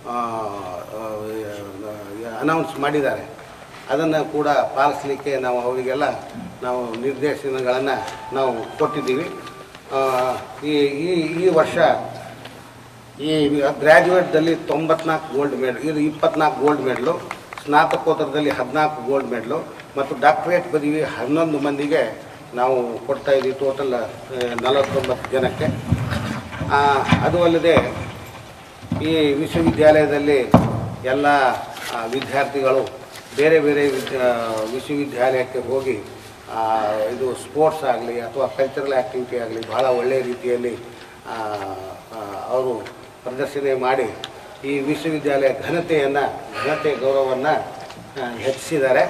ಅನೌನ್ಸ್ ಮಾಡಿದ್ದಾರೆ ಅದನ್ನು ಕೂಡ ಪಾಲಿಸಲಿಕ್ಕೆ ನಾವು ಅವರಿಗೆಲ್ಲ ನಾವು ನಿರ್ದೇಶನಗಳನ್ನು ನಾವು ಕೊಟ್ಟಿದ್ದೀವಿ ಆ, ಈ ಈ ಈ ವರ್ಷ ಈ ಗ್ರ್ಯಾಜುಯೇಟ್ದಲ್ಲಿ ತೊಂಬತ್ನಾಲ್ಕು ಗೋಲ್ಡ್ ಮೆಡಲ್ ಇದು ಇಪ್ಪತ್ನಾಲ್ಕು ಗೋಲ್ಡ್ ಮೆಡಲು ಸ್ನಾತಕೋತ್ತರದಲ್ಲಿ ಹದಿನಾಲ್ಕು ಗೋಲ್ಡ್ ಮೆಡಲು ಮತ್ತು ಡಾಕ್ಟರೇಟ್ ಪದವಿ ಹನ್ನೊಂದು ಮಂದಿಗೆ ನಾವು ಕೊಡ್ತಾ ಇದ್ದೀವಿ ಟೋಟಲ್ ನಲವತ್ತೊಂಬತ್ತು ಜನಕ್ಕೆ ಆ, ಅದು ಅಲ್ಲದೆ ಈ ವಿಶ್ವವಿದ್ಯಾಲಯದಲ್ಲಿ ಎಲ್ಲ ಆ, ವಿದ್ಯಾರ್ಥಿಗಳು ಬೇರೆ ಬೇರೆ ವಿದ್ಯಾ ವಿಶ್ವವಿದ್ಯಾಲಯಕ್ಕೆ ಹೋಗಿ ಆ, ಇದು ಸ್ಪೋರ್ಟ್ಸ್ ಆಗಲಿ ಅಥವಾ ಕಲ್ಚರಲ್ ಆ್ಯಕ್ಟಿವಿಟಿ ಆಗಲಿ ಬಹಳ ಒಳ್ಳೆಯ ರೀತಿಯಲ್ಲಿ ಆ, ಆ, ಅವರು ಪ್ರದರ್ಶನ ಮಾಡಿ ಈ ವಿಶ್ವವಿದ್ಯಾಲಯ ಘನತೆಯನ್ನು ಘನತೆ ಗೌರವವನ್ನು ಹೆಚ್ಚಿಸಿದ್ದಾರೆ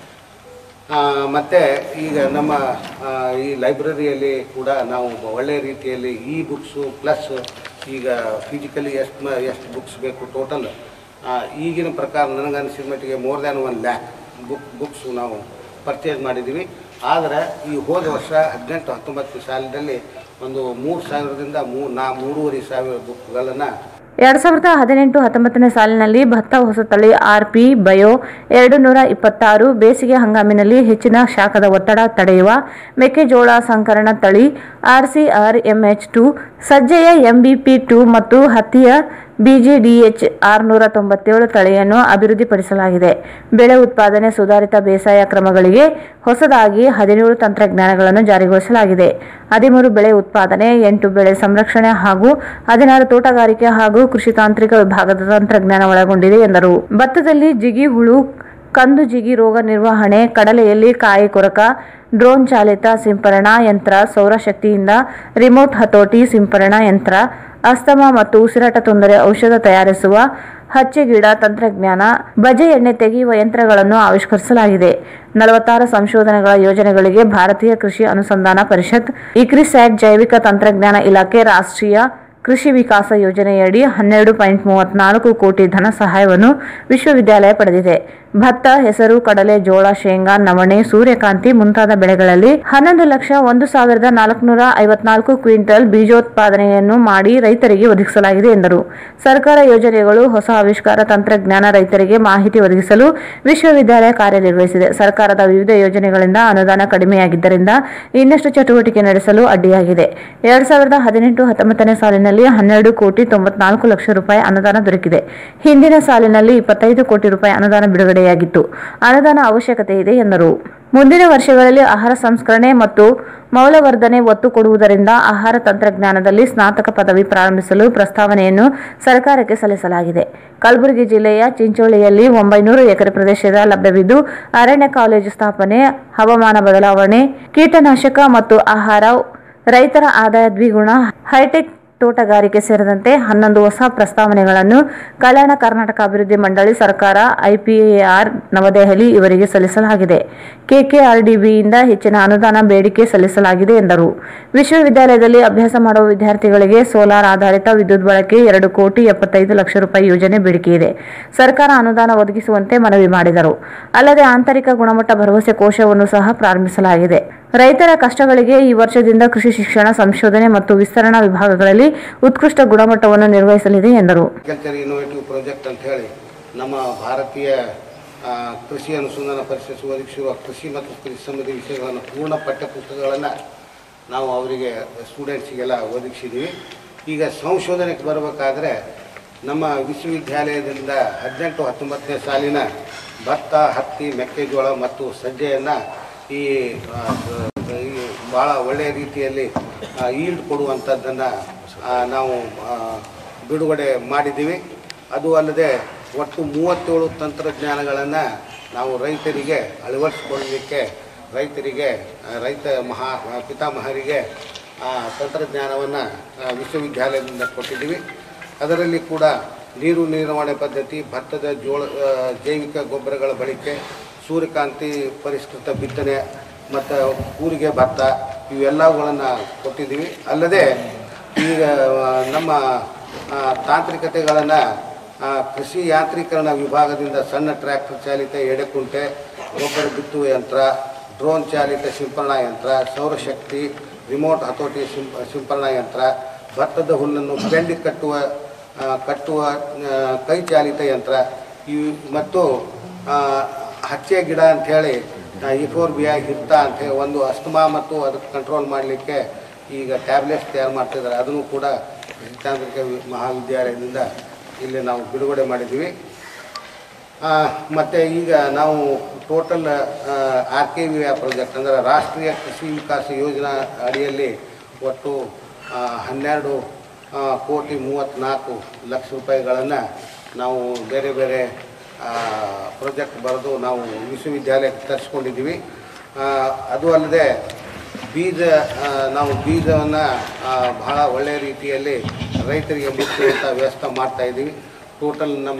ಮತ್ತು ಈಗ ನಮ್ಮ ಆ, ಈ ಲೈಬ್ರರಿಯಲ್ಲಿ ಕೂಡ ನಾವು ಒಳ್ಳೆಯ ರೀತಿಯಲ್ಲಿ ಈ ಬುಕ್ಸು ಪ್ಲಸ್ ಈಗ ಫಿಸಿಕಲಿ ಎಷ್ಟು ಮ ಎಷ್ಟು ಬುಕ್ಸ್ ಬೇಕು ಟೋಟಲ್ ಈಗಿನ ಪ್ರಕಾರ ನನಗನ್ಸಿದ ಮಟ್ಟಿಗೆ more than one lakh book books ನಾವು ಪರ್ಚೇಸ್ ಮಾಡಿದ್ದೀವಿ ಆದರೆ ಈ ಹೋದ ವರ್ಷ ಹದಿನೆಂಟು ಹತ್ತೊಂಬತ್ತು ಸಾಲದಲ್ಲಿ ಒಂದು ಮೂರು ಸಾವಿರದಿಂದ ಮೂ ನಾ ಮೂರುವರೆ ಸಾವಿರ ಬುಕ್ಗಳನ್ನು ಎರಡ್ ಸಾವಿರದ ಹದಿನೆಂಟು ಹತ್ತೊಂಬತ್ತನೇ ಸಾಲಿನಲ್ಲಿ ಭತ್ತ ಹೊಸತಳಿ ಆರ್ಪಿ ಬಯೋ ಎರಡು ನೂರ ಇಪ್ಪತ್ತಾರು ಬೇಸಿಗೆ ಹಂಗಾಮಿನಲ್ಲಿ ಹೆಚ್ಚಿನ ಶಾಖದ ಒತ್ತಡ ತಡೆಯುವ ಮೆಕ್ಕೆಜೋಳ ಸಂಕರಣ ತಳಿ ಆರ್ಸಿಆರ್ ಎಂಎಚ್ ಟು ಸಜ್ಜೆಯ ಎಂಬಿಪಿ ಟು ಮತ್ತು ಹತ್ತಿಯ ಬಿಜಿಡಿಎಚ್ ಆರುನೂರ ತೊಂಬತ್ತೇಳು ತಳಿಯನ್ನು ಅಭಿವೃದ್ಧಿಪಡಿಸಲಾಗಿದೆ ಬೆಳೆ ಉತ್ಪಾದನೆ ಸುಧಾರಿತ ಬೇಸಾಯ ಕ್ರಮಗಳಿಗೆ ಹೊಸದಾಗಿ ಹದಿನೇಳು ತಂತ್ರಜ್ಞಾನಗಳನ್ನು ಜಾರಿಗೊಳಿಸಲಾಗಿದೆ ಹದಿಮೂರು ಬೆಳೆ ಉತ್ಪಾದನೆ ಎಂಟು ಬೆಳೆ ಸಂರಕ್ಷಣೆ ಹಾಗೂ ಹದಿನಾರು ತೋಟಗಾರಿಕೆ ಹಾಗೂ ಕೃಷಿ ತಾಂತ್ರಿಕ ವಿಭಾಗದ ತಂತ್ರಜ್ಞಾನ ಒಳಗೊಂಡಿದೆ ಎಂದರು ಭತ್ತದಲ್ಲಿ ಜಿಗಿ ಹುಳು ಕಂದು ಜಿಗಿ ರೋಗ ನಿರ್ವಹಣೆ ಕಡಲೆಯಲ್ಲಿ ಕಾಯಿ ಕೊರಕ ಡ್ರೋನ್ ಚಾಲಿತ ಸಿಂಪರಣಾ ಯಂತ್ರ ಸೌರಶಕ್ತಿಯಿಂದ ರಿಮೋಟ್ ಹತೋಟಿ ಸಿಂಪರಣಾ ಯಂತ್ರ ಅಸ್ತಮ ಮತ್ತು ಉಸಿರಾಟ ತೊಂದರೆ ಔಷಧ ತಯಾರಿಸುವ ಹಚ್ಚೆಗಿಡ ತಂತ್ರಜ್ಞಾನ ಬಜೆ ಎಣ್ಣೆ ತೆಗೆಯುವ ಯಂತ್ರಗಳನ್ನು ಆವಿಷ್ಕರಿಸಲಾಗಿದೆ ನಲವತ್ತಾರು ಸಂಶೋಧನೆಗಳ ಯೋಜನೆಗಳಿಗೆ ಭಾರತೀಯ ಕೃಷಿ ಅನುಸಂಧಾನ ಪರಿಷತ್ ಇಕ್ರಿಸ್ಯಾಟ್ ಜೈವಿಕ ತಂತ್ರಜ್ಞಾನ ಇಲಾಖೆ ರಾಷ್ಟ್ರೀಯ ಕೃಷಿ ವಿಕಾಸ ಯೋಜನೆಯಡಿ ಹನ್ನೆರಡು ಪಾಯಿಂಟ್ ಮೂವತ್ನಾಲ್ಕು ಕೋಟಿ ಧನ ಸಹಾಯವನ್ನು ವಿಶ್ವವಿದ್ಯಾಲಯ ಪಡೆದಿದೆ ಭತ್ತ ಹೆಸರು ಕಡಲೆ ಜೋಳ ಶೇಂಗಾ ನವಣೆ ಸೂರ್ಯಕಾಂತಿ ಮುಂತಾದ ಬೆಳೆಗಳಲ್ಲಿ ಹನ್ನೊಂದು ಲಕ್ಷ ಒಂದು ಸಾವಿರದ ನಾಲ್ಕುನೂರ ಐವತ್ನಾಲ್ಕು ಕ್ವಿಂಟಲ್ ಬೀಜೋತ್ಪಾದನೆಯನ್ನು ಮಾಡಿ ರೈತರಿಗೆ ಒದಗಿಸಲಾಗಿದೆ ಎಂದರು ಸರ್ಕಾರ ಯೋಜನೆಗಳು ಹೊಸ ಆವಿಷ್ಕಾರ ತಂತ್ರಜ್ಞಾನ ರೈತರಿಗೆ ಮಾಹಿತಿ ಒದಗಿಸಲು ವಿಶ್ವವಿದ್ಯಾಲಯ ಕಾರ್ಯನಿರ್ವಹಿಸಿದೆ ಸರ್ಕಾರದ ವಿವಿಧ ಯೋಜನೆಗಳಿಂದ ಅನುದಾನ ಕಡಿಮೆಯಾಗಿದ್ದರಿಂದ ಇನ್ನಷ್ಟು ಚಟುವಟಿಕೆ ನಡೆಸಲು ಅಡ್ಡಿಯಾಗಿದೆ ಎರಡ್ ಸಾವಿರದ ಹದಿನೆಂಟು ಹತ್ತೊಂಬತ್ತನೇ ಸಾಲಿನಲ್ಲಿ ಹನ್ನೆರಡು ಕೋಟಿ ತೊಂಬತ್ನಾಲ್ಕು ಲಕ್ಷ ರೂಪಾಯಿ ಅನುದಾನ ದೊರಕಿದೆ ಹಿಂದಿನ ಸಾಲಿನಲ್ಲಿ ಇಪ್ಪತ್ತೈದು ಕೋಟಿ ರೂಪಾಯಿ ಅನುದಾನ ಬಿಡುಗಡೆಯಾಗಿತ್ತು ಅನುದಾನ ಅವಶ್ಯಕತೆ ಇದೆ ಎಂದರು ಮುಂದಿನ ವರ್ಷಗಳಲ್ಲಿ ಆಹಾರ ಸಂಸ್ಕರಣೆ ಮತ್ತು ಮೌಲ್ಯವರ್ಧನೆ ಒತ್ತು ಕೊಡುವುದರಿಂದ ಆಹಾರ ತಂತ್ರಜ್ಞಾನದಲ್ಲಿ ಸ್ನಾತಕ ಪದವಿ ಪ್ರಾರಂಭಿಸಲು ಪ್ರಸ್ತಾವನೆಯನ್ನು ಸರ್ಕಾರಕ್ಕೆ ಸಲ್ಲಿಸಲಾಗಿದೆ ಕಲಬುರಗಿ ಜಿಲ್ಲೆಯ ಚಿಂಚೋಳಿಯಲ್ಲಿ ಒಂಬೈನೂರು ಎಕರೆ ಪ್ರದೇಶದ ಲಭ್ಯವಿದ್ದು ಅರಣ್ಯ ಕಾಲೇಜು ಸ್ಥಾಪನೆ ಹವಾಮಾನ ಬದಲಾವಣೆ ಕೀಟನಾಶಕ ಮತ್ತು ಆಹಾರ ರೈತರ ಆದಾಯ ದ್ವಿಗುಣ ಹೈಟೆಕ್ ತೋಟಗಾರಿಕೆ ಸೇರಿದಂತೆ ಹನ್ನೊಂದು ಹೊಸ ಪ್ರಸ್ತಾವನೆಗಳನ್ನು ಕಲ್ಯಾಣ ಕರ್ನಾಟಕ ಅಭಿವೃದ್ಧಿ ಮಂಡಳಿ ಸರ್ಕಾರ ಐಪಿಎಆರ್ ನವದೆಹಲಿ ಇವರಿಗೆ ಸಲ್ಲಿಸಲಾಗಿದೆ ಕೆಕೆಆರ್ಡಿಬಿಯಿಂದ ಹೆಚ್ಚಿನ ಅನುದಾನ ಬೇಡಿಕೆ ಸಲ್ಲಿಸಲಾಗಿದೆ ಎಂದರು ವಿಶ್ವವಿದ್ಯಾಲಯದಲ್ಲಿ ಅಭ್ಯಾಸ ಮಾಡುವ ವಿದ್ಯಾರ್ಥಿಗಳಿಗೆ ಸೋಲಾರ್ ಆಧಾರಿತ ವಿದ್ಯುತ್ ಬಳಕೆ ಎರಡು ಕೋಟಿ ಎಪ್ಪತ್ತೈದು ಲಕ್ಷ ರೂಪಾಯಿ ಯೋಜನೆ ಬೇಡಿಕೆ ಇದೆ ಸರ್ಕಾರ ಅನುದಾನ ಒದಗಿಸುವಂತೆ ಮನವಿ ಮಾಡಿದರು ಅಲ್ಲದೆ ಆಂತರಿಕ ಗುಣಮಟ್ಟ ಭರವಸೆ ಕೋಶವನ್ನು ಸಹ ಪ್ರಾರಂಭಿಸಲಾಗಿದೆ ರೈತರ ಕಷ್ಟಗಳಿಗೆ ಈ ವರ್ಷದಿಂದ ಕೃಷಿ ಶಿಕ್ಷಣ ಸಂಶೋಧನೆ ಮತ್ತು ವಿಸ್ತರಣಾ ವಿಭಾಗಗಳಲ್ಲಿ ಉತ್ಕೃಷ್ಟ ಗುಣಮಟ್ಟವನ್ನು ನಿರ್ವಹಿಸಲಿದೆ ಎಂದರು ಅಗ್ರಿಕಲ್ಚರ್ ಇನೋವೇಟಿವ್ ಪ್ರಾಜೆಕ್ಟ್ ಅಂತ ಹೇಳಿ ನಮ್ಮ ಭಾರತೀಯ ಆ, ಕೃಷಿ ಅನುಸಂಧಾನ ಪರಿಷತ್ ಒದಗಿಸಿರುವ ಕೃಷಿ ಮತ್ತು ಕೃಷಿ ಸಂಬಂಧಿ ವಿಷಯಗಳನ್ನು ಪೂರ್ಣ ಪಠ್ಯಪುಸ್ತಕಗಳನ್ನು ನಾವು ಅವರಿಗೆ ಸ್ಟೂಡೆಂಟ್ಸಿಗೆಲ್ಲ ಒದಗಿಸಿದ್ದೀವಿ ಈಗ ಸಂಶೋಧನೆಗೆ ಬರಬೇಕಾದ್ರೆ ನಮ್ಮ ವಿಶ್ವವಿದ್ಯಾಲಯದಿಂದ ಹದಿನೆಂಟು ಹತ್ತೊಂಬತ್ತನೇ ಸಾಲಿನ ಭತ್ತ ಹತ್ತಿ ಮೆಕ್ಕೆಜೋಳ ಮತ್ತು ಸಜ್ಜೆಯನ್ನು ಈ ಆ, ಈ ಭಾಳ ಒಳ್ಳೆಯ ರೀತಿಯಲ್ಲಿ ಈಲ್ಡ್ ಕೊಡುವಂಥದ್ದನ್ನು ನಾವು ಆ, ಬಿಡುಗಡೆ ಮಾಡಿದ್ದೀವಿ ಅದು ಅಲ್ಲದೆ ಒಟ್ಟು ಮೂವತ್ತೇಳು ತಂತ್ರಜ್ಞಾನಗಳನ್ನು ನಾವು ರೈತರಿಗೆ ಅಳವಡಿಸಿಕೊಳ್ಳಲಿಕ್ಕೆ ರೈತರಿಗೆ ಆ, ರೈತ ಮಹಾ ಪಿತಾಮಹರಿಗೆ ಆ ತಂತ್ರಜ್ಞಾನವನ್ನು ವಿಶ್ವವಿದ್ಯಾಲಯದಿಂದ ಕೊಟ್ಟಿದ್ದೀವಿ ಅದರಲ್ಲಿ ಕೂಡ ನೀರು ನಿರ್ವಹಣೆ ಪದ್ಧತಿ ಭತ್ತದ ಜೋಳ ಆ, ಜೈವಿಕ ಗೊಬ್ಬರಗಳ ಬಳಕೆ ಸೂರ್ಯಕಾಂತಿ ಪರಿಷ್ಕೃತ ಬಿತ್ತನೆ ಮತ್ತು ಕೂರಿಗೆ ಭತ್ತ ಇವೆಲ್ಲವುಗಳನ್ನು ಕೊಟ್ಟಿದ್ದೀವಿ ಅಲ್ಲದೆ ಈಗ ಆ, ನಮ್ಮ ಆ, ತಾಂತ್ರಿಕತೆಗಳನ್ನು ಕೃಷಿ ಯಾಂತ್ರೀಕರಣ ವಿಭಾಗದಿಂದ ಸಣ್ಣ ಟ್ರ್ಯಾಕ್ಟರ್ ಚಾಲಿತ ಎಡೆಕುಂಟೆ ಗೊಬ್ಬರ ಬಿತ್ತುವ ಯಂತ್ರ ಡ್ರೋನ್ ಚಾಲಿತ ಸಿಂಪರಣಾ ಯಂತ್ರ ಸೌರಶಕ್ತಿ ರಿಮೋಟ್ ಹತೋಟಿ ಸಿಂಪ ಸಿಂಪರಣಾ ಯಂತ್ರ ಭತ್ತದ ಹುಲ್ಲನ್ನು ಬೆಂಡಿ ಕಟ್ಟುವ ಆ, ಕಟ್ಟುವ ಆ, ಕೈ ಚಾಲಿತ ಯಂತ್ರ ಇವು ಮತ್ತು ಆ, ಹಚ್ಚೆ ಗಿಡ ಅಂಥೇಳಿ ಇಫೋರ್ಬಿಯಾ ಹಿತ್ತ ಅಂಥೇಳಿ ಒಂದು ಅಸ್ತಮಾ ಮತ್ತು ಅದಕ್ಕೆ ಕಂಟ್ರೋಲ್ ಮಾಡಲಿಕ್ಕೆ ಈಗ ಟ್ಯಾಬ್ಲೆಟ್ಸ್ ತಯಾರು ಮಾಡ್ತಿದ್ದಾರೆ ಅದನ್ನು ಕೂಡ ತಾಂತ್ರಿಕ ವಿ- ಮಹಾವಿದ್ಯಾಲಯದಿಂದ ಇಲ್ಲಿ ನಾವು ಬಿಡುಗಡೆ ಮಾಡಿದ್ದೀವಿ ಮತ್ತು ಈಗ ನಾವು total R K V project ಅಂದರೆ ರಾಷ್ಟ್ರೀಯ ಕೃಷಿ ವಿಕಾಸ ಯೋಜನಾ ಅಡಿಯಲ್ಲಿ ಒಟ್ಟು ಆ, ಹನ್ನೆರಡು ಆ, ಕೋಟಿ ಮೂವತ್ತ್ನಾಲ್ಕು ಲಕ್ಷ ರೂಪಾಯಿಗಳನ್ನು ನಾವು ಬೇರೆ ಬೇರೆ ಪ್ರಾಜೆಕ್ಟ್ ಬರೆದು ನಾವು ವಿಶ್ವವಿದ್ಯಾಲಯಕ್ಕೆ ತರಿಸ್ಕೊಂಡಿದ್ದೀವಿ ಆ, ಅದು ಅಲ್ಲದೆ ಬೀಜ ಆ, ನಾವು ಬೀಜವನ್ನು ಬಹಳ ಒಳ್ಳೆಯ ರೀತಿಯಲ್ಲಿ ರೈತರಿಗೆ ಮುಚ್ಚುವಂಥ ವ್ಯವಸ್ಥೆ ಮಾಡ್ತಾ ಇದ್ದೀವಿ ಟೋಟಲ್ ನಮ್ಮ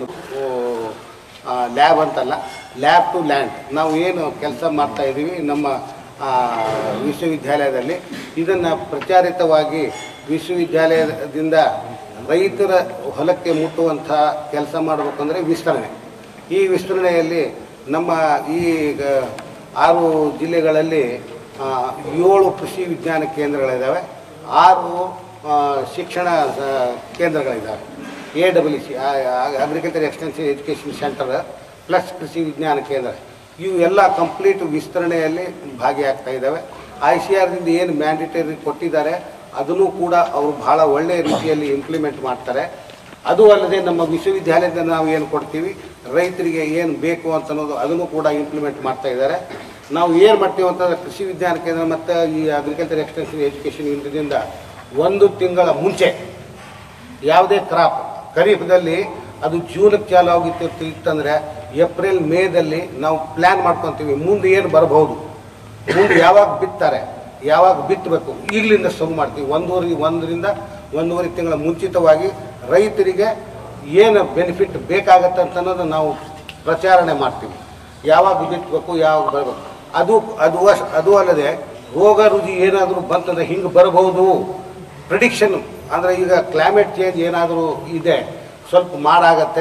ಲ್ಯಾಬ್ ಅಂತಲ್ಲ ಲ್ಯಾಬ್ ಟು ಲ್ಯಾಂಡ್ ನಾವು ಏನು ಕೆಲಸ ಮಾಡ್ತಾ ಇದ್ದೀವಿ ನಮ್ಮ ಆ, ವಿಶ್ವವಿದ್ಯಾಲಯದಲ್ಲಿ ಇದನ್ನು ಪ್ರಚಾರಿತವಾಗಿ ವಿಶ್ವವಿದ್ಯಾಲಯದಿಂದ ರೈತರ ಹೊಲಕ್ಕೆ ಮುಟ್ಟುವಂಥ ಕೆಲಸ ಮಾಡಬೇಕಂದ್ರೆ ವಿಸ್ತರಣೆ ಈ ವಿಸ್ತರಣೆಯಲ್ಲಿ ನಮ್ಮ ಈ ಗ- ಆರು ಜಿಲ್ಲೆಗಳಲ್ಲಿ ಆ, ಏಳು ಕೃಷಿ ವಿಜ್ಞಾನ ಕೇಂದ್ರಗಳಿದ್ದಾವೆ ಆರು ಆ, ಶಿಕ್ಷಣ ಆ, ಕೇಂದ್ರಗಳಿದ್ದಾವೆ A W C agriculture extensive education centre plus ಕೃಷಿ ವಿಜ್ಞಾನ ಕೇಂದ್ರ ಇವು ಎಲ್ಲ ಕಂಪ್ಲೀಟ್ ವಿಸ್ತರಣೆಯಲ್ಲಿ ಭಾಗಿಯಾಗ್ತಾ ಇದ್ದಾವೆ ಐ ಸಿ ಆರ್ದಿಂದ ಏನು ಮ್ಯಾಂಡೇಟರಿ ಕೊಟ್ಟಿದ್ದಾರೆ ಅದನ್ನು ಕೂಡ ಅವರು ಬಹಳ ಒಳ್ಳೆಯ ರೀತಿಯಲ್ಲಿ ಇಂಪ್ಲಿಮೆಂಟ್ ಮಾಡ್ತಾರೆ ಅದು ಅಲ್ಲದೆ ನಮ್ಮ ವಿಶ್ವವಿದ್ಯಾಲಯದಿಂದ ನಾವು ಏನು ಕೊಡ್ತೀವಿ ರೈತರಿಗೆ ಏನು ಬೇಕು ಅಂತ ಅನ್ನೋದು ಅದನ್ನು ಕೂಡ ಇಂಪ್ಲಿಮೆಂಟ್ ಮಾಡ್ತಾ ಇದ್ದಾರೆ ನಾವು ಏನು ಮಾಡ್ತೀವಿ ಅಂತಂದ್ರೆ ಕೃಷಿ ವಿಜ್ಞಾನ ಕೇಂದ್ರ ಮತ್ತು ಈ ಅಗ್ರಿಕಲ್ಚರ್ ಎಕ್ಸ್ಟೆನ್ಸಿವ್ ಎಜುಕೇಷನ್ ಇಂದದಿಂದ ಒಂದು ತಿಂಗಳ ಮುಂಚೆ ಯಾವುದೇ ಕ್ರಾಪ್ ಖರೀಫ್ದಲ್ಲಿ ಅದು ಜೂನಕ್ಕೆ ಚಾಲು ಆಗಿತ್ತು ಇತ್ತಂದರೆ ಏಪ್ರಿಲ್ ಮೇದಲ್ಲಿ ನಾವು ಪ್ಲ್ಯಾನ್ ಮಾಡ್ಕೊತೀವಿ ಮುಂದೆ ಏನು ಬರಬಹುದು ಮುಂದೆ ಯಾವಾಗ ಬಿತ್ತಾರೆ ಯಾವಾಗ ಬಿತ್ತಬೇಕು ಈಗಲಿಂದ ಶುರು ಮಾಡ್ತೀವಿ ಒಂದೂವರೆ ಒಂದರಿಂದ ಒಂದೂವರೆ ತಿಂಗಳ ಮುಂಚಿತವಾಗಿ ರೈತರಿಗೆ ಏನು ಬೆನಿಫಿಟ್ ಬೇಕಾಗತ್ತೆ ಅಂತ ಅನ್ನೋದು ನಾವು ಪ್ರಚಾರಣೆ ಮಾಡ್ತೀವಿ ಯಾವಾಗ ಬಿತ್ತಬೇಕು ಯಾವಾಗ ಬರಬೇಕು ಅದು ಅದು ಅಷ್- ಅದು ಅಲ್ಲದೆ ರೋಗ ರುಜಿ ಏನಾದರೂ ಬಂತಂದ್ರೆ ಹಿಂಗೆ ಬರಬಹುದು ಪ್ರಿಡಿಕ್ಷನ್ ಅಂದರೆ ಈಗ ಕ್ಲೈಮೇಟ್ ಚೇಂಜ್ ಏನಾದರೂ ಇದೆ ಸ್ವಲ್ಪ ಮಾಡಾಗತ್ತೆ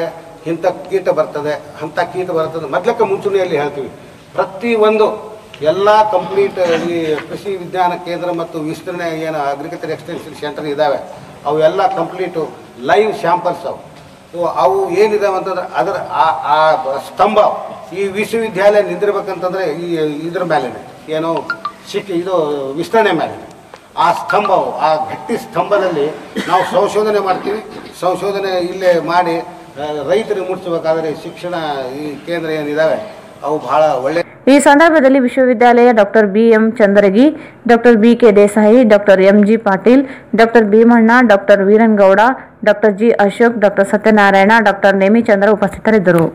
ಇಂಥ ಕೀಟ ಬರ್ತದೆ ಅಂಥ ಕೀಟ ಬರ್ತದೆ ಮೊದಲಕ್ಕೆ ಮುಂಚೂಣಿಯಲ್ಲಿ ಹೇಳ್ತೀವಿ ಪ್ರತಿಯೊಂದು ಎಲ್ಲ ಕಂಪ್ಲೀಟ್ ಈ ಕೃಷಿ ವಿಜ್ಞಾನ ಕೇಂದ್ರ ಮತ್ತು ವಿಸ್ತರಣೆ ಏನು ಅಗ್ರಿಕಲ್ಚರ್ ಎಕ್ಸ್ಟೆನ್ಷನ್ ಸೆಂಟರ್ ಇದ್ದಾವೆ ಅವೆಲ್ಲ ಕಂಪ್ಲೀಟು ಲೈವ್ ಶಾಂಪಲ್ಸ್ ಅವು ಸೊ ಅವು ಏನಿದಾವೆ ಅಂತಂದ್ರೆ ಅದರ ಆ ಆ ಸ್ತಂಭ ಈ ವಿಶ್ವವಿದ್ಯಾಲಯ ನಿಂದಿರ್ಬೇಕಂತಂದ್ರೆ ಈ ಇದ್ರ ಮೇಲೆ ಏನು ಶಿಕ್ ಇದು ವಿಸ್ತರಣೆ ಮೇಲೆ ಆ ಸ್ತಂಭವು ಆ ಗಟ್ಟಿ ಸ್ತಂಭದಲ್ಲಿ ನಾವು ಸಂಶೋಧನೆ ಮಾಡ್ತೀವಿ ಸಂಶೋಧನೆ ಇಲ್ಲೇ ಮಾಡಿ ಆ, ರೈತರಿಗೆ ಮುಟ್ಟಿಸ್ಬೇಕಾದ್ರೆ ಶಿಕ್ಷಣ ಈ ಕೇಂದ್ರ ಏನಿದಾವೆ ಅವು ಬಹಳ ಒಳ್ಳೆ ಈ ಸಂದರ್ಭದಲ್ಲಿ ವಿಶ್ವವಿದ್ಯಾಲಯ doctor BM Chandaragi doctor BK Desai doctor MG Patil doctor Bhimanna doctor Veerangouda doctor G Ashok doctor Satyanarayana doctor Nemichandra ಉಪಸ್ಥಿತರಿದ್ದರು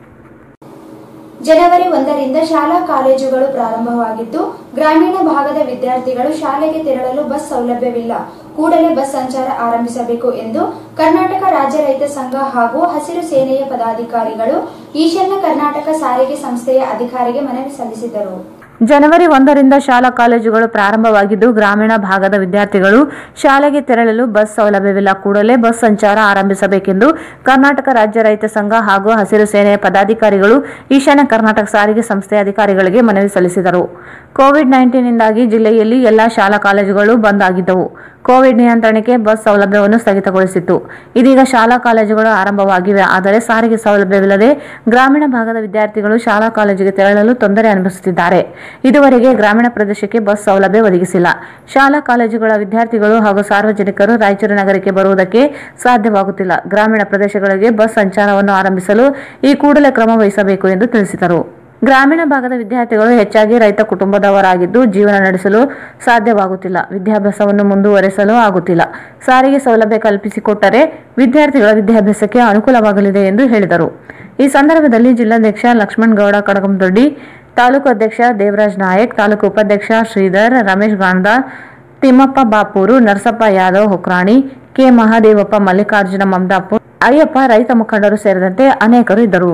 ಜನವರಿ ಒಂದರಿಂದ ಶಾಲಾ ಕಾಲೇಜುಗಳು ಪ್ರಾರಂಭವಾಗಿದ್ದು ಗ್ರಾಮೀಣ ಭಾಗದ ವಿದ್ಯಾರ್ಥಿಗಳು ಶಾಲೆಗೆ ತೆರಳಲು ಬಸ್ ಸೌಲಭ್ಯವಿಲ್ಲ ಕೂಡಲೇ ಬಸ್ ಸಂಚಾರ ಆರಂಭಿಸಬೇಕು ಎಂದು ಕರ್ನಾಟಕ ರಾಜ್ಯ ರೈತ ಸಂಘ ಹಾಗೂ ಹಸಿರು ಸೇನೆಯ ಪದಾಧಿಕಾರಿಗಳು ಈಶಾನ್ಯ ಕರ್ನಾಟಕ ಸಾರಿಗೆ ಸಂಸ್ಥೆಯ ಅಧಿಕಾರಿಗೆ ಮನವಿ ಸಲ್ಲಿಸಿದರು ಜನವರಿ ಒಂದರಿಂದ ಶಾಲಾ ಕಾಲೇಜುಗಳು ಪ್ರಾರಂಭವಾಗಿದ್ದು ಗ್ರಾಮೀಣ ಭಾಗದ ವಿದ್ಯಾರ್ಥಿಗಳು ಶಾಲೆಗೆ ತೆರಳಲು ಬಸ್ ಸೌಲಭ್ಯವಿಲ್ಲ ಕೂಡಲೇ ಬಸ್ ಸಂಚಾರ ಆರಂಭಿಸಬೇಕೆಂದು ಕರ್ನಾಟಕ ರಾಜ್ಯ ರೈತ ಸಂಘ ಹಾಗೂ ಹಸಿರು ಸೇನೆಯ ಪದಾಧಿಕಾರಿಗಳು ಈಶಾನ್ಯ ಕರ್ನಾಟಕ ಸಾರಿಗೆ ಸಂಸ್ಥೆ ಅಧಿಕಾರಿಗಳಿಗೆ ಮನವಿ ಸಲ್ಲಿಸಿದರು ಕೋವಿಡ್ ನೈನ್ಟೀನ್ನಿಂದಾಗಿ ಜಿಲ್ಲೆಯಲ್ಲಿ ಎಲ್ಲಾ ಶಾಲಾ ಕಾಲೇಜುಗಳು ಬಂದ್ ಆಗಿದ್ದವು ಕೋವಿಡ್ ನಿಯಂತ್ರಣಕ್ಕೆ ಬಸ್ ಸೌಲಭ್ಯವನ್ನು ಸ್ಥಗಿತಗೊಳಿಸಿತ್ತು ಇದೀಗ ಶಾಲಾ ಕಾಲೇಜುಗಳು ಆರಂಭವಾಗಿವೆ ಆದರೆ ಸಾರಿಗೆ ಸೌಲಭ್ಯವಿಲ್ಲದೆ ಗ್ರಾಮೀಣ ಭಾಗದ ವಿದ್ಯಾರ್ಥಿಗಳು ಶಾಲಾ ಕಾಲೇಜಿಗೆ ತೆರಳಲು ತೊಂದರೆ ಅನುಭವಿಸುತ್ತಿದ್ದಾರೆ ಇದುವರೆಗೆ ಗ್ರಾಮೀಣ ಪ್ರದೇಶಕ್ಕೆ ಬಸ್ ಸೌಲಭ್ಯ ಒದಗಿಸಿಲ್ಲ ಶಾಲಾ ಕಾಲೇಜುಗಳ ವಿದ್ಯಾರ್ಥಿಗಳು ಹಾಗೂ ಸಾರ್ವಜನಿಕರು ರಾಯಚೂರು ನಗರಕ್ಕೆ ಬರುವುದಕ್ಕೆ ಸಾಧ್ಯವಾಗುತ್ತಿಲ್ಲ ಗ್ರಾಮೀಣ ಪ್ರದೇಶಗಳಿಗೆ ಬಸ್ ಸಂಚಾರವನ್ನು ಆರಂಭಿಸಲು ಈ ಕೂಡಲೇ ಕ್ರಮ ವಹಿಸಬೇಕು ಎಂದು ತಿಳಿಸಿದರು ಗ್ರಾಮೀಣ ಭಾಗದ ವಿದ್ಯಾರ್ಥಿಗಳು ಹೆಚ್ಚಾಗಿ ರೈತ ಕುಟುಂಬದವರಾಗಿದ್ದು ಜೀವನ ನಡೆಸಲು ಸಾಧ್ಯವಾಗುತ್ತಿಲ್ಲ ವಿದ್ಯಾಭ್ಯಾಸವನ್ನು ಮುಂದುವರೆಸಲು ಆಗುತ್ತಿಲ್ಲ ಸಾರಿಗೆ ಸೌಲಭ್ಯ ಕಲ್ಪಿಸಿಕೊಟ್ಟರೆ ವಿದ್ಯಾರ್ಥಿಗಳ ವಿದ್ಯಾಭ್ಯಾಸಕ್ಕೆ ಅನುಕೂಲವಾಗಲಿದೆ ಎಂದು ಹೇಳಿದರು ಈ ಸಂದರ್ಭದಲ್ಲಿ ಜಿಲ್ಲಾಧ್ಯಕ್ಷ ಲಕ್ಷ್ಮಣ್ ಗೌಡ ಕಡಗಂದೊಡ್ಡಿ ತಾಲೂಕು ಅಧ್ಯಕ್ಷ ದೇವರಾಜ್ ನಾಯಕ್ ತಾಲೂಕು ಉಪಾಧ್ಯಕ್ಷ ಶ್ರೀಧರ್ ರಮೇಶ್ ಗಾಂಧಾರ್ ತಿಮ್ಮಪ್ಪ ಬಾಪೂರು ನರಸಪ್ಪ ಯಾದವ್ ಹುಕ್ರಾಣಿ ಕೆ ಮಹಾದೇವಪ್ಪ ಮಲ್ಲಿಕಾರ್ಜುನ ಮಮದಾಪುರ್ ಅಯ್ಯಪ್ಪ ರೈತ ಮುಖಂಡರು ಸೇರಿದಂತೆ ಅನೇಕರು ಇದ್ದರು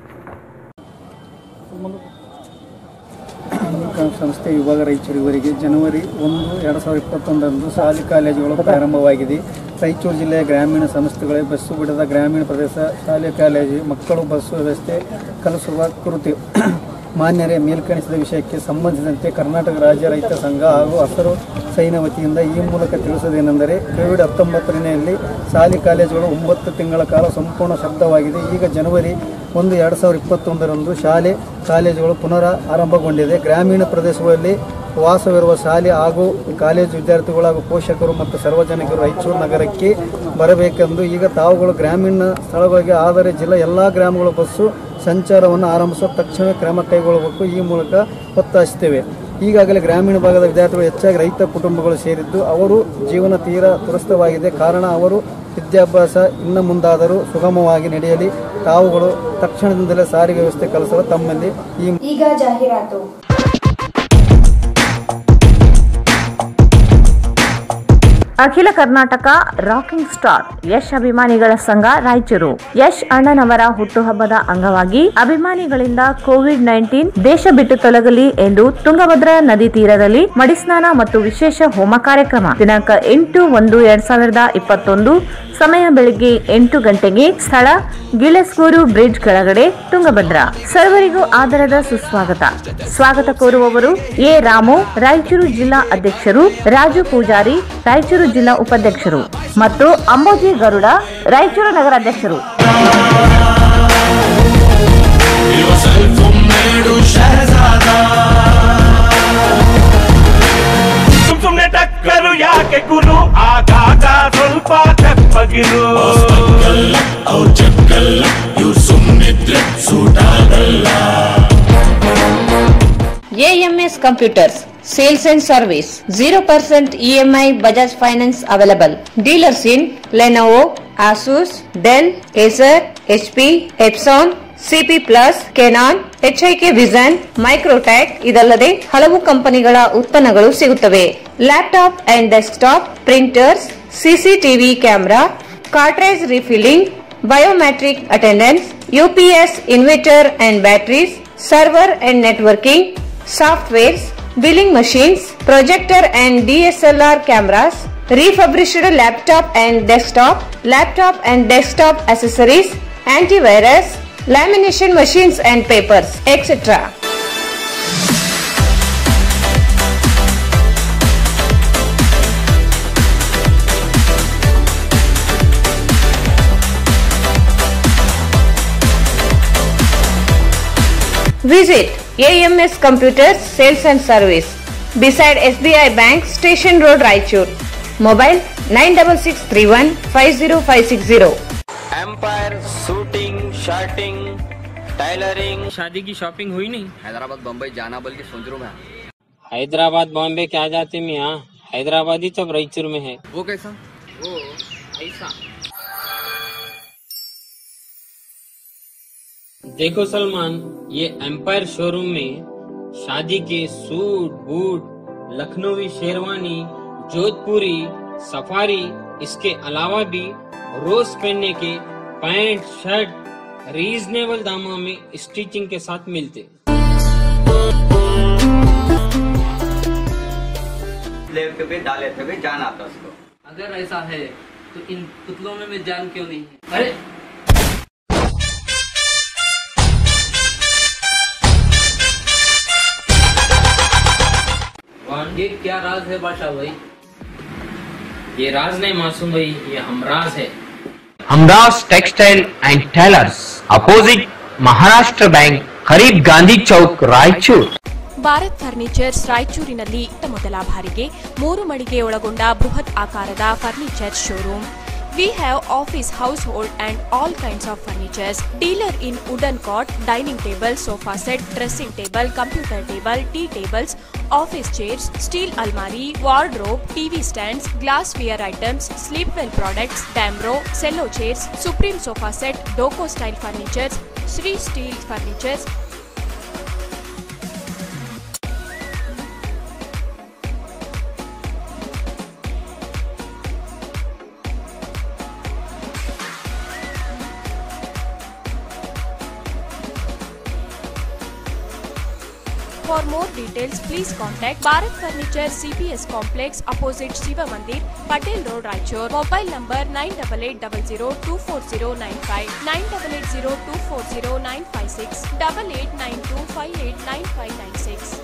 ಸಂಸ್ಥೆ ವಿಭಾಗ ರಾಯಚೂರು ಇವರಿಗೆ ಜನವರಿ ಒಂದು ಎರಡು ಸಾವಿರದ ಇಪ್ಪತ್ತೊಂದರಂದು ಶಾಲೆ ಕಾಲೇಜುಗಳು ಪ್ರಾರಂಭವಾಗಿದೆ ರಾಯಚೂರು ಜಿಲ್ಲೆಯ ಗ್ರಾಮೀಣ ಸಂಸ್ಥೆಗಳೇ ಬಸ್ಸು ಬಿಡದ ಗ್ರಾಮೀಣ ಪ್ರದೇಶ ಶಾಲೆ ಕಾಲೇಜು ಮಕ್ಕಳು ಬಸ್ಸು ವ್ಯವಸ್ಥೆ ಕಲಿಸುವ ಕುರಿತು ಮಾನ್ಯರೇ ಮೇಲ್ಕಣಿಸಿದ ವಿಷಯಕ್ಕೆ ಸಂಬಂಧಿಸಿದಂತೆ ಕರ್ನಾಟಕ ರಾಜ್ಯ ರೈತ ಸಂಘ ಹಾಗೂ ಹಸಿರು ಸೈನ್ಯ ವತಿಯಿಂದ ಈ ಮೂಲಕ ತಿಳಿಸುವುದೇನೆಂದರೆ ಕೋವಿಡ್ ಹತ್ತೊಂಬತ್ತನೆಯಲ್ಲಿ ಶಾಲೆ ಕಾಲೇಜುಗಳು ಒಂಬತ್ತು ತಿಂಗಳ ಕಾಲ ಸಂಪೂರ್ಣ ಶಬ್ದವಾಗಿದೆ ಈಗ ಜನವರಿ ಒಂದು ಎರಡು ಸಾವಿರದ ಇಪ್ಪತ್ತೊಂದರಂದು ಶಾಲೆ ಕಾಲೇಜುಗಳು ಪುನರ ಆರಂಭಗೊಂಡಿದೆ ಗ್ರಾಮೀಣ ಪ್ರದೇಶಗಳಲ್ಲಿ ವಾಸವಿರುವ ಶಾಲೆ ಹಾಗೂ ಕಾಲೇಜು ವಿದ್ಯಾರ್ಥಿಗಳು ಹಾಗೂ ಪೋಷಕರು ಮತ್ತು ಸಾರ್ವಜನಿಕರು ರಾಯಚೂರು ನಗರಕ್ಕೆ ಬರಬೇಕೆಂದು ಈಗ ತಾವುಗಳು ಗ್ರಾಮೀಣ ಸ್ಥಳಗಳಿಗೆ ಆದರೆ ಜಿಲ್ಲಾ ಎಲ್ಲ ಗ್ರಾಮಗಳ ಬಸ್ಸು ಸಂಚಾರವನ್ನು ಆರಂಭಿಸುವ ತಕ್ಷಣ ಕ್ರಮ ಕೈಗೊಳ್ಳಬೇಕು ಈ ಮೂಲಕ ಒತ್ತಾಯಿಸುತ್ತೇವೆ ಈಗಾಗಲೇ ಗ್ರಾಮೀಣ ಭಾಗದ ವಿದ್ಯಾರ್ಥಿಗಳು ಹೆಚ್ಚಾಗಿ ರೈತ ಕುಟುಂಬಗಳು ಸೇರಿದ್ದು ಅವರು ಜೀವನ ತೀರಾ ತುರಸ್ತವಾಗಿದೆ ಕಾರಣ ಅವರು ವಿದ್ಯಾಭ್ಯಾಸ ಇನ್ನು ಮುಂದಾದರೂ ಸುಗಮವಾಗಿ ನಡೆಯಲಿ ತಾವುಗಳು ತಕ್ಷಣದಿಂದಲೇ ಸಾರಿಗೆ ವ್ಯವಸ್ಥೆ ಕಲಿಸಲು ತಮ್ಮಲ್ಲಿ ಈ ಈಗ ಜಾಹೀರಾತು ಅಖಿಲ ಕರ್ನಾಟಕ ರಾಕಿಂಗ್ ಸ್ಟಾರ್ ಯಶ್ ಅಭಿಮಾನಿಗಳ ಸಂಘ ರಾಯಚೂರು ಯಶ್ ಅಣ್ಣನವರ ಹುಟ್ಟುಹಬ್ಬದ ಅಂಗವಾಗಿ ಅಭಿಮಾನಿಗಳಿಂದ ಕೋವಿಡ್ ನೈನ್ಟೀನ್ ದೇಶ ಬಿಟ್ಟು ತೊಲಗಲಿ ಎಂದು ತುಂಗಭದ್ರಾ ನದಿ ತೀರದಲ್ಲಿ ಮಡಿಸ್ನಾನ ಮತ್ತು ವಿಶೇಷ ಹೋಮ ಕಾರ್ಯಕ್ರಮ ದಿನಾಂಕ ಎಂಟು ಒಂದು ಎರಡ್ ಸಾವಿರದ ಇಪ್ಪತ್ತೊಂದು ಸಮಯ ಬೆಳಿಗ್ಗೆ ಎಂಟು ಗಂಟೆಗೆ ಸ್ಥಳ ಗಿಳಸ್ಗೂರು ಬ್ರಿಡ್ಜ್ ಕೆಳಗಡೆ ತುಂಗಭದ್ರಾ ಸರ್ವರಿಗೂ ಆದರದ ಸುಸ್ವಾಗತ ಸ್ವಾಗತ ಕೋರುವವರು ಎ ರಾಮು ರಾಯಚೂರು ಜಿಲ್ಲಾ ಅಧ್ಯಕ್ಷರು ರಾಜು ಪೂಜಾರಿ ರಾಯಚೂರು ಜಿಲ್ಲಾ ಉಪಾಧ್ಯಕ್ಷರು ಮತ್ತು ಅಂಬೋಜಿ ಗರುಡ ರಾಯಚೂರು ನಗರಾಧ್ಯಕ್ಷರು ಸುಮ್ ಸುಮ್ನೆ ಟಕ್ಕರು ಯಾಕೆ ಗುರು ಆಗಾಗ ಸ್ವಲ್ಪ ತೆಪ್ಪಗಿರು ಅವ್ರು ಚಕ್ಕಲ್ಲ ಇವ್ರು ಸುಮ್ಮನಿದ್ರೆ ಸೂಟ್ ಆಗಲ್ಲ AMS Computers Sales and Service 0% EMI Bajaj Finance available. Dealers in Lenovo, Asus, Dell, Acer, HP, Epson, CP Plus, Canon, HIK Vision, Microtech ಇದಲ್ಲದೆ ಹಲವು ಕಂಪನಿಗಳ ಉತ್ಪನ್ನಗಳು ಸಿಗುತ್ತವೆ laptop and desktop printers CCTV camera cartridge refilling biometric attendance UPS inverter and batteries server and networking softwares, billing machines, projector and DSLR cameras, refurbished laptop and desktop, laptop and desktop accessories, antivirus, lamination machines and papers, etc. Visit AMS Computers Sales and Service beside SBI Bank Station Road Raichur. Mobile 96631 50560. Empire shooting shirting tailoring शादी की शॉपिंग हुई नहीं हैदराबाद बम्बई जाना बल्कि सोच रहा हूँ मैं हैदराबाद बॉम्बे क्या जाते में यहाँ हैदराबाद ही सब रायचूर में है वो कैसा वो ऐसा देखो सलमान ये एम्पायर शोरूम में शादी के suit boot Lucknowi sherwani Jodhpuri safari इसके अलावा भी रोज पहनने के पैंट शर्ट रीजनेबल दामों में स्टिचिंग के साथ मिलते लेते हुए डाले हुए जान आता उसको अगर ऐसा है तो इन पुतलों में, में जान क्यों नहीं है अरे ये क्या राज है बादशाह भाई ये राज नहीं मासूम भाई ये हमराज है Hamdas textile and tailors opposite Maharashtra bank करीब गांधी चौक रायचूर ಭಾರತ್ ಫರ್ನಿಚರ್ಸ್ ರಾಯಚೂರಿನಲ್ಲಿ ಇತ್ತ ಮೊದಲ ಬಾರಿಗೆ ಮೂರು ಮಳಿಗೆ ಒಳಗೊಂಡ ಬೃಹತ್ ಆಕಾರದ furniture showroom we have office household and all kinds of furnitures dealer in wooden cot dining table sofa set dressing table computer table tea tables office chairs steel ಅಲ್ಮಾರಿ wardrobe TV stands glassware items Sleepwell products Damro Cello chairs Supreme sofa set Doco style furnitures Shri steel furnitures For more details, please contact Bharat Furniture CPS Complex opposite Shiva Mandir, Patel Road, Raichur. Mobile number 9880240959, 9880240956, 8892589596.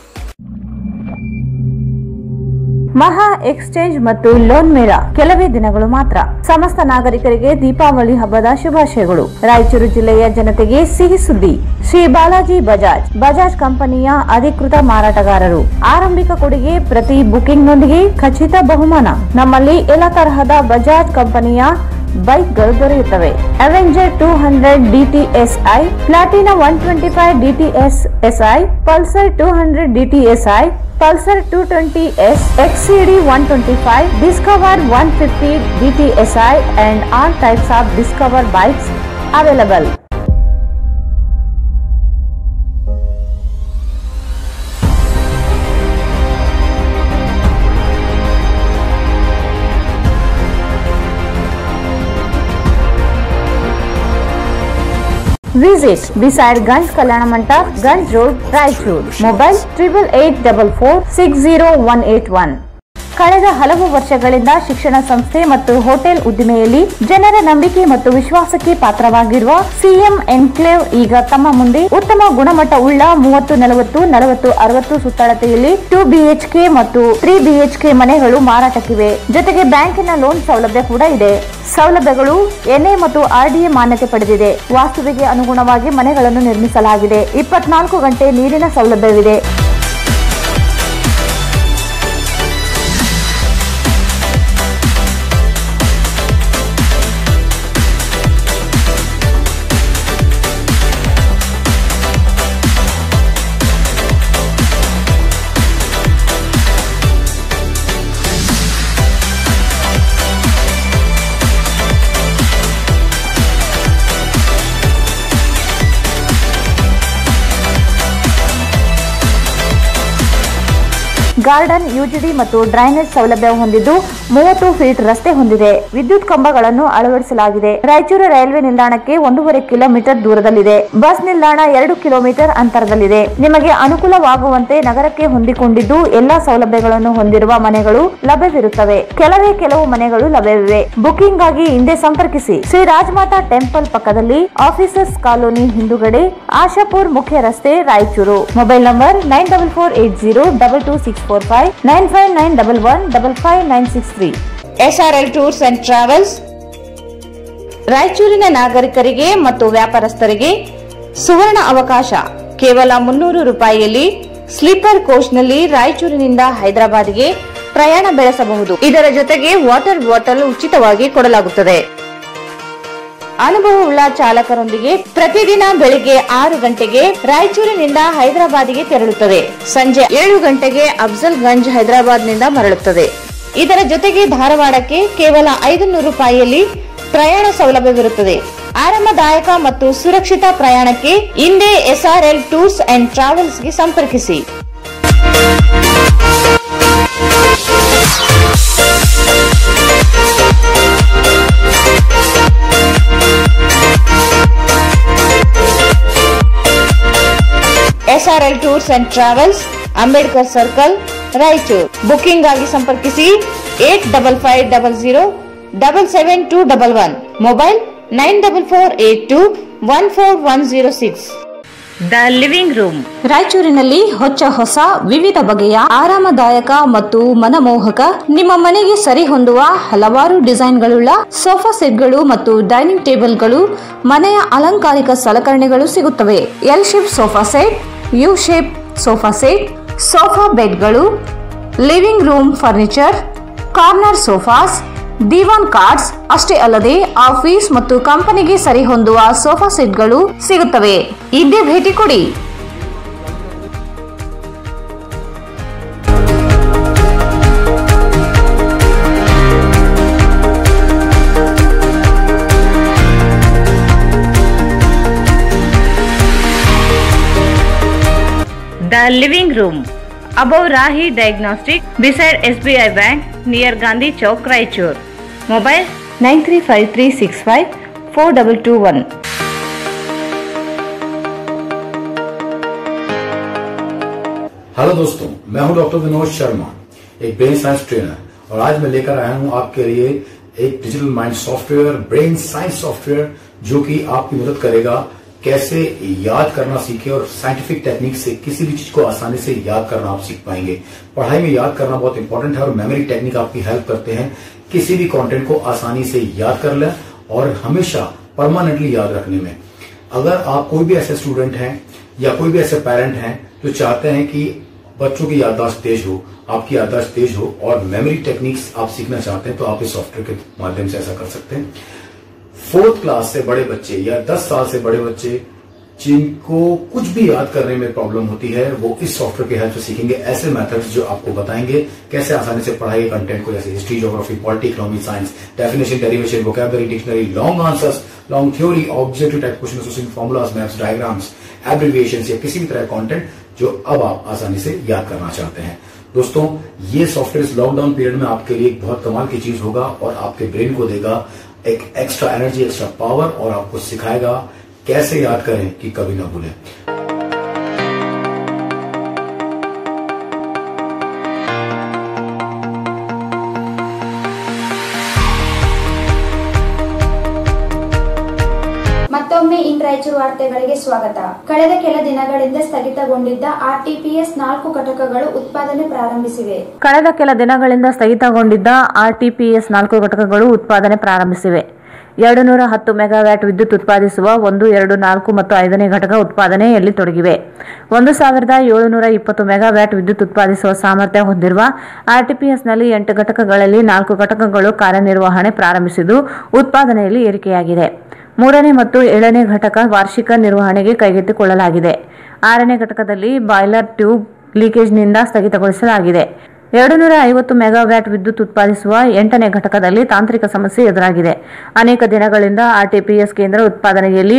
ಮಹಾ ಎಕ್ಸ್ಚೇಂಜ್ ಮತ್ತು ಲೋನ್ ಮೇಳ ಕೆಲವೇ ದಿನಗಳು ಮಾತ್ರ ಸಮಸ್ತ ನಾಗರಿಕರಿಗೆ ದೀಪಾವಳಿ ಹಬ್ಬದ ಶುಭಾಶಯಗಳು ರಾಯಚೂರು ಜಿಲ್ಲೆಯ ಜನತೆಗೆ ಸಿಹಿ ಸುದ್ದಿ ಶ್ರೀ ಬಾಲಾಜಿ ಬಜಾಜ್ ಬಜಾಜ್ ಕಂಪನಿಯ ಅಧಿಕೃತ ಮಾರಾಟಗಾರರು ಆರಂಭಿಕ ಕೊಡುಗೆ ಪ್ರತಿ ಬುಕಿಂಗ್ನೊಂದಿಗೆ ಖಚಿತ ಬಹುಮಾನ ನಮ್ಮಲ್ಲಿ ಎಲ್ಲ ತರಹದ ಬಜಾಜ್ ಕಂಪನಿಯ ಬೈಕ್ಗಳು ದೊರೆಯುತ್ತವೆ Avenger two hundred DTSI Platina one twenty five DTS SI Pulsar two hundred DTSI Pulsar two twenty S XCD one twenty five Discover one fifty DTSI and all types of Discover bikes available Visit beside Ganj Kalyana Mandap, Ganj Road, Raichur. Mobile triple eight double four six zero one eight one. ಕಳೆದ ಹಲವು ವರ್ಷಗಳಿಂದ ಶಿಕ್ಷಣ ಸಂಸ್ಥೆ ಮತ್ತು ಹೋಟೆಲ್ ಉದ್ದಿಮೆಯಲ್ಲಿ ಜನರ ನಂಬಿಕೆ ಮತ್ತು ವಿಶ್ವಾಸಕ್ಕೆ ಪಾತ್ರವಾಗಿರುವ ಸಿಎಂ ಎನ್ಕ್ಲೇವ್ ಈಗ ತಮ್ಮ ಮುಂದೆ ಉತ್ತಮ ಗುಣಮಟ್ಟ ಉಳ್ಳ ಮೂವತ್ತು ನಲವತ್ತು ನಲವತ್ತು ಅರವತ್ತು ಸುತ್ತಳತೆಯಲ್ಲಿ ಟೂ ಬಿಎಚ್ಕೆ ಮತ್ತು ತ್ರೀ ಬಿಎಚ್ಕೆ ಮನೆಗಳು ಮಾರಾಟಕ್ಕಿವೆ ಜೊತೆಗೆ ಬ್ಯಾಂಕಿನ ಲೋನ್ ಸೌಲಭ್ಯ ಕೂಡ ಇದೆ ಸೌಲಭ್ಯಗಳು ಎನ್ಎ ಮತ್ತು ಆರ್ಡಿಎ ಮಾನ್ಯತೆ ಪಡೆದಿದೆ ವಾಸ್ತುವಿಗೆ ಅನುಗುಣವಾಗಿ ಮನೆಗಳನ್ನು ನಿರ್ಮಿಸಲಾಗಿದೆ ಇಪ್ಪತ್ನಾಲ್ಕು ಗಂಟೆ ನೀರಿನ ಸೌಲಭ್ಯವಿದೆ ಗಾರ್ಡನ್ ಯುಜಿಡಿ ಮತ್ತು ಡ್ರೈನೇಜ್ ಸೌಲಭ್ಯ ಹೊಂದಿದ್ದು ಮೂವತ್ತು ಫೀಟ್ ರಸ್ತೆ ಹೊಂದಿದೆ ವಿದ್ಯುತ್ ಕಂಬಗಳನ್ನು ಅಳವಡಿಸಲಾಗಿದೆ ರಾಯಚೂರು ರೈಲ್ವೆ ನಿಲ್ದಾಣಕ್ಕೆ ಒಂದೂವರೆ ಕಿಲೋಮೀಟರ್ ದೂರದಲ್ಲಿದೆ ಬಸ್ ನಿಲ್ದಾಣ ಎರಡು ಕಿಲೋಮೀಟರ್ ಅಂತರದಲ್ಲಿದೆ ನಿಮಗೆ ಅನುಕೂಲವಾಗುವಂತೆ ನಗರಕ್ಕೆ ಹೊಂದಿಕೊಂಡಿದ್ದು ಎಲ್ಲಾ ಸೌಲಭ್ಯಗಳನ್ನು ಹೊಂದಿರುವ ಮನೆಗಳು ಲಭ್ಯವಿರುತ್ತವೆ ಕೆಲವೇ ಕೆಲವು ಮನೆಗಳು ಲಭ್ಯವಿವೆ ಬುಕಿಂಗ್ ಆಗಿ ಹಿಂದೆ ಸಂಪರ್ಕಿಸಿ ಶ್ರೀ ರಾಜಮಾತಾ ಟೆಂಪಲ್ ಪಕ್ಕದಲ್ಲಿ ಆಫೀಸರ್ಸ್ ಕಾಲೋನಿ ಹಿಂದುಗಡೆ ಆಶಾಪುರ್ ಮುಖ್ಯ ರಸ್ತೆ Raichur mobile number nine double four eight zero double two six four five nine five nine double one double five nine six three SRL tours and travels ರಾಯಚೂರಿನ ನಾಗರಿಕರಿಗೆ ಮತ್ತು ವ್ಯಾಪಾರಸ್ಥರಿಗೆ ಸುವರ್ಣ ಅವಕಾಶ ಕೇವಲ ಮುನ್ನೂರು ರೂಪಾಯಿಯಲ್ಲಿ ಸ್ಲೀಪರ್ ಕೋಚ್ನಲ್ಲಿ ರಾಯಚೂರಿನಿಂದ ಹೈದರಾಬಾದ್ಗೆ ಪ್ರಯಾಣ ಬೆಳೆಸಬಹುದು ಇದರ ಜೊತೆಗೆ ವಾಟರ್ ಬಾಟಲ್ ಉಚಿತವಾಗಿ ಕೊಡಲಾಗುತ್ತದೆ ಅನುಭವವುಳ್ಳ ಚಾಲಕರೊಂದಿಗೆ ಪ್ರತಿದಿನ ಬೆಳಿಗ್ಗೆ ಆರು ಗಂಟೆಗೆ ರಾಯಚೂರಿನಿಂದ ಹೈದರಾಬಾದ್ಗೆ ತೆರಳುತ್ತದೆ ಸಂಜೆ ಏಳು ಗಂಟೆಗೆ ಅಫ್ಜಲ್ಗಂಜ್ ಹೈದರಾಬಾದ್ನಿಂದ ಮರಳುತ್ತದೆ ಇದರ ಜೊತೆಗೆ ಧಾರವಾಡಕ್ಕೆ ಕೇವಲ ಐದು ನೂರು ರೂಪಾಯಿಯಲ್ಲಿ ಪ್ರಯಾಣ ಸೌಲಭ್ಯವಿರುತ್ತದೆ ಆರಾಮದಾಯಕ ಮತ್ತು ಸುರಕ್ಷಿತ ಪ್ರಯಾಣಕ್ಕೆ ಹಿಂದೆ ಎಸ್ಆರ್ಎಲ್ ಟೂರ್ಸ್ ಅಂಡ್ ಟ್ರಾವೆಲ್ಸ್ಗೆ ಸಂಪರ್ಕಿಸಿ SRL tours and travels Ambedkar circle Raichur booking ಆಗಿ ಸಂಪರ್ಕಿಸಿ eight double five double zero double seven two double one mobile nine double four eight two one four one zero six the living room ರಾಯಚೂರಿನಲ್ಲಿ ಹೊಚ್ಚ ಹೊಸ ವಿವಿಧ ಬಗೆಯ ಆರಾಮದಾಯಕ ಮತ್ತು ಮನಮೋಹಕ ನಿಮ್ಮ ಮನೆಗೆ ಸರಿ ಹೊಂದುವ ಹಲವಾರು ಡಿಸೈನ್ಗಳುಳ್ಳ ಸೋಫಾ ಸೆಟ್ಗಳು ಮತ್ತು ಡೈನಿಂಗ್ ಟೇಬಲ್ಗಳು ಮನೆಯ ಅಲಂಕಾರಿಕ ಸಲಕರಣೆಗಳು ಸಿಗುತ್ತವೆ L shape sofa set U shape sofa set sofa ಬೆಡ್ಗಳು living room furniture corner sofas ದಿವಾನ್ ಕಾರ್ಡ್ಸ್ ಅಷ್ಟೇ ಅಲ್ಲದೆ ಆಫೀಸ್ ಮತ್ತು ಕಂಪನಿಗೆ ಸರಿ ಹೊಂದುವ ಸೋಫಾ ಸೆಟ್ಗಳು ಸಿಗುತ್ತವೆ ಇದೇ ಭೇಟಿ ಕೊಡಿ The living room above Rahi Diagnostic beside SBI Bank near Gandhi Chowk, Raichur. Mobile 9353654221. Hello दोस्तों मैं हूं डॉक्टर विनोद शर्मा एक ब्रेन साइंस ट्रेनर और आज मैं लेकर आया हूं आपके लिए एक digital mind software brain science software जो कि आपकी मदद करेगा कैसे याद करना सीखे और साइंटिफिक टेक्निक से किसी भी चीज को आसानी से याद करना आप सीख पाएंगे पढ़ाई में याद करना बहुत इंपॉर्टेंट है और मेमोरी टेक्निक आपकी हेल्प करते हैं किसी भी कंटेंट को आसानी से याद कर लें और हमेशा परमानेंटली याद रखने में अगर आप कोई भी ऐसे स्टूडेंट हैं या कोई भी ऐसे पेरेंट हैं जो चाहते हैं कि बच्चों की याददाश्त तेज हो आपकी याददाश्त तेज हो और मेमोरी टेक्निक्स आप सीखना चाहते हैं तो आप इस सॉफ्टवेयर के माध्यम से ऐसा कर सकते हैं फोर्थ क्लास से बड़े बच्चे या दस साल से बड़े बच्चे जिनको कुछ भी याद करने में प्रॉब्लम होती है वो इस सॉफ्टवेयर की हेल्प से सीखेंगे ऐसे मेथड्स जो आपको बताएंगे कैसे आसानी से पढ़ाई कंटेंट को जैसे history geography polity economy science definition derivation vocabulary dictionary long answers long theory objective type question association formulas maps diagrams abbreviation या किसी भी तरह कंटेंट जो अब आप आसानी से याद करना चाहते हैं दोस्तों ये सॉफ्टवेयर इस लॉकडाउन पीरियड में आपके लिए एक बहुत कमाल की चीज होगा और आपके ब्रेन को देगा एक एक्स्ट्रा एनर्जी एक्स्ट्रा पावर और आपको सिखाएगा कैसे याद करें कि कभी ना भूलें ಮತ್ತೊಮ್ಮೆ ಇನ್ ರಾಯಚೂರು ವಾರ್ತೆಗಳಿಗೆ ಸ್ವಾಗತ ಕಳೆದ ಕೆಲ ದಿನಗಳಿಂದ ಸ್ಥಗಿತಗೊಂಡಿದ್ದ ಆರ್ಟಿಪಿಎಸ್ ನಾಲ್ಕು ಘಟಕಗಳು ಉತ್ಪಾದನೆ ಪ್ರಾರಂಭಿಸಿವೆ ಕಳೆದ ಕೆಲ ದಿನಗಳಿಂದ ಸ್ಥಗಿತಗೊಂಡಿದ್ದ ಆರ್ಟಿಪಿಎಸ್ ನಾಲ್ಕು ಘಟಕಗಳು ಉತ್ಪಾದನೆ ಪ್ರಾರಂಭಿಸಿವೆ ಎರಡು ನೂರ ಹತ್ತು ಮೆಗಾವ್ಯಾಟ್ ವಿದ್ಯುತ್ ಉತ್ಪಾದಿಸುವ ಒಂದು ಎರಡು ನಾಲ್ಕು ಮತ್ತು ಐದನೇ ಘಟಕ ಉತ್ಪಾದನೆಯಲ್ಲಿ ತೊಡಗಿವೆ ಒಂದು ಸಾವಿರದ ಏಳುನೂರ ಇಪ್ಪತ್ತು ಮೆಗಾವ್ಯಾಟ್ ವಿದ್ಯುತ್ ಉತ್ಪಾದಿಸುವ ಸಾಮರ್ಥ್ಯ ಹೊಂದಿರುವ ಆರ್ಟಿಪಿಎಸ್ನಲ್ಲಿ ಎಂಟು ಘಟಕಗಳಲ್ಲಿ ನಾಲ್ಕು ಘಟಕಗಳು ಕಾರ್ಯನಿರ್ವಹಣೆ ಪ್ರಾರಂಭಿಸಿದ್ದು ಉತ್ಪಾದನೆಯಲ್ಲಿ ಏರಿಕೆಯಾಗಿದೆ ಮೂರನೇ ಮತ್ತು ಏಳನೇ ಘಟಕ ವಾರ್ಷಿಕ ನಿರ್ವಹಣೆಗೆ ಕೈಗೆತ್ತಿಕೊಳ್ಳಲಾಗಿದೆ ಆರನೇ ಘಟಕದಲ್ಲಿ ಬಾಯ್ಲರ್ ಟ್ಯೂಬ್ ಲೀಕೇಜ್ನಿಂದ ಸ್ಥಗಿತಗೊಳಿಸಲಾಗಿದೆ ಎರಡು ನೂರ ಐವತ್ತು ಮೆಗಾವ್ಯಾಟ್ ವಿದ್ಯುತ್ ಉತ್ಪಾದಿಸುವ ಎಂಟನೇ ಘಟಕದಲ್ಲಿ ತಾಂತ್ರಿಕ ಸಮಸ್ಯೆ ಎದುರಾಗಿದೆ ಅನೇಕ ದಿನಗಳಿಂದ ಆರ್ಟಿಪಿಎಸ್ ಕೇಂದ್ರ ಉತ್ಪಾದನೆಯಲ್ಲಿ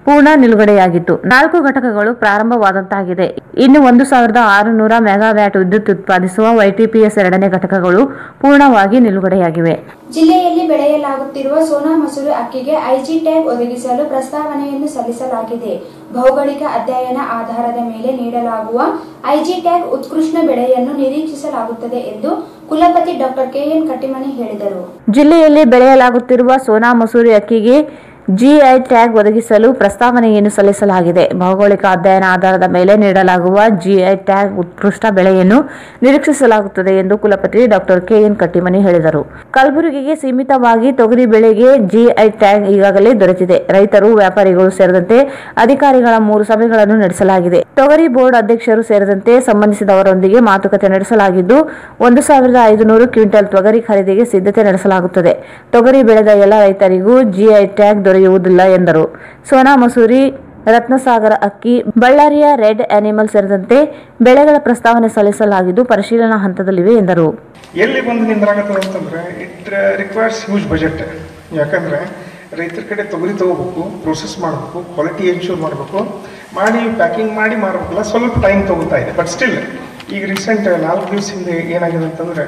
ಪೂರ್ಣ ನಿಲುಗಡೆಯಾಗಿತ್ತು ನಾಲ್ಕು ಘಟಕಗಳು ಪ್ರಾರಂಭವಾದಂತಾಗಿದೆ ಇನ್ನು ಒಂದು ಸಾವಿರದ ಆರುನೂರ ಮೆಗಾವ್ಯಾಟ್ ವಿದ್ಯುತ್ ಉತ್ಪಾದಿಸುವ ವೈಟಿಪಿಎಸ್ ಎರಡನೇ ಘಟಕಗಳು ಪೂರ್ಣವಾಗಿ ನಿಲುಗಡೆಯಾಗಿವೆ ಜಿಲ್ಲೆಯಲ್ಲಿ ಬೆಳೆಯಲಾಗುತ್ತಿರುವ ಸೋನಾ ಮಸೂರಿ ಅಕ್ಕಿಗೆ ಐಜಿ ಟ್ಯಾಗ್ ಒದಗಿಸಲು ಪ್ರಸ್ತಾವನೆಯನ್ನು ಸಲ್ಲಿಸಲಾಗಿದೆ ಭೌಗೋಳಿಕ ಅಧ್ಯಯನ ಆಧಾರದ ಮೇಲೆ ನೀಡಲಾಗುವ ಐಜಿ ಟ್ಯಾಗ್ ಉತ್ಕೃಷ್ಟ ಬೆಳೆಯನ್ನು ನಿರೀಕ್ಷಿಸಲಾಗುತ್ತದೆ ಎಂದು ಕುಲಪತಿ ಡಾಕ್ಟರ್ ಕೆಎನ್ ಕಟ್ಟಿಮನಿ ಹೇಳಿದರು ಜಿಲ್ಲೆಯಲ್ಲಿ ಬೆಳೆಯಲಾಗುತ್ತಿರುವ ಸೋನಾ ಮಸೂರಿ ಅಕ್ಕಿಗೆ ಜಿಐ ಟ್ಯಾಗ್ ಒದಗಿಸಲು ಪ್ರಸ್ತಾವನೆಯನ್ನು ಸಲ್ಲಿಸಲಾಗಿದೆ ಭೌಗೋಳಿಕ ಅಧ್ಯಯನ ಆಧಾರದ ಮೇಲೆ ನೀಡಲಾಗುವ ಜಿಐ ಟ್ಯಾಗ್ ಉತ್ಕೃಷ್ಟ ಬೆಳೆಯನ್ನು ನಿರೀಕ್ಷಿಸಲಾಗುತ್ತದೆ ಎಂದು ಕುಲಪತಿ ಡಾಕ್ಟರ್ ಕೆಎನ್ ಕಟ್ಟಿಮನಿ ಹೇಳಿದರು ಕಲಬುರಗಿಗೆ ಸೀಮಿತವಾಗಿ ತೊಗರಿ ಬೆಳೆಗೆ ಜಿಐ ಟ್ಯಾಗ್ ಈಗಾಗಲೇ ದೊರೆತಿದೆ ರೈತರು ವ್ಯಾಪಾರಿಗಳು ಸೇರಿದಂತೆ ಅಧಿಕಾರಿಗಳ ಮೂರು ಸಭೆಗಳನ್ನು ನಡೆಸಲಾಗಿದೆ ತೊಗರಿ ಬೋರ್ಡ್ ಅಧ್ಯಕ್ಷರು ಸೇರಿದಂತೆ ಸಂಬಂಧಿಸಿದವರೊಂದಿಗೆ ಮಾತುಕತೆ ನಡೆಸಲಾಗಿದ್ದು ಒಂದು ಸಾವಿರದ ಐದುನೂರು ಕ್ವಿಂಟಲ್ ತೊಗರಿ ಖರೀದಿಗೆ ಸಿದ್ಧತೆ ನಡೆಸಲಾಗುತ್ತದೆ ತೊಗರಿ ಬೆಳೆದ ಎಲ್ಲ ರೈತರಿಗೂ ಜಿಐ ಟ್ಯಾಗ್ ದೊರೆಯುವುದಿಲ್ಲ ಎಂದರು ಸೋನಾ ಮಸೂರಿ ರತ್ನಸಾಗರ ಅಕ್ಕಿ ಬಳ್ಳಾರಿಯ ರೆಡ್ ಆನಿಮಲ್ ಸೇರಿದಂತೆ ಬೆಳೆಗಳ ಪ್ರಸ್ತಾವನೆ ಸಲ್ಲಿಸಲಾಗಿದ್ದು ಪರಿಶೀಲನಾ ಹಂತದಲ್ಲಿವೆ ಎಂದರು ಎಲ್ಲಿ ಬಂದು ನಿಂದ್ರಾಗತ್ತದ ಅಂತಂದ್ರೆ ಇಟ್ ರಿಕ್ವೈರ್ಸ್ ಹ್ಯೂಜ್ ಬಜೆಟ್ ಯಾಕಂದ್ರೆ ರೈತರ ಕಡೆ ತೊಗರಿ ತಗೋಬೇಕು ಪ್ರೊಸೆಸ್ ಮಾಡಬೇಕು ಕ್ವಾಲಿಟಿ ಎನ್ಶೂರ್ ಮಾಡಬೇಕು ಮಾಡಿ ಪ್ಯಾಕಿಂಗ್ ಮಾಡಿ ಮಾರಬೇಕಲ್ಲ ಸ್ವಲ್ಪ ಟೈಮ್ ತಗೋತಾ ಇದೆ ಬಟ್ ಸ್ಟಿಲ್ ಈಗ ರೀಸೆಂಟ್ ನಾಲ್ಕು ದಿವಸ ಹಿಂದೆ ಏನಾಗಿದೆ ಅಂತಂದ್ರೆ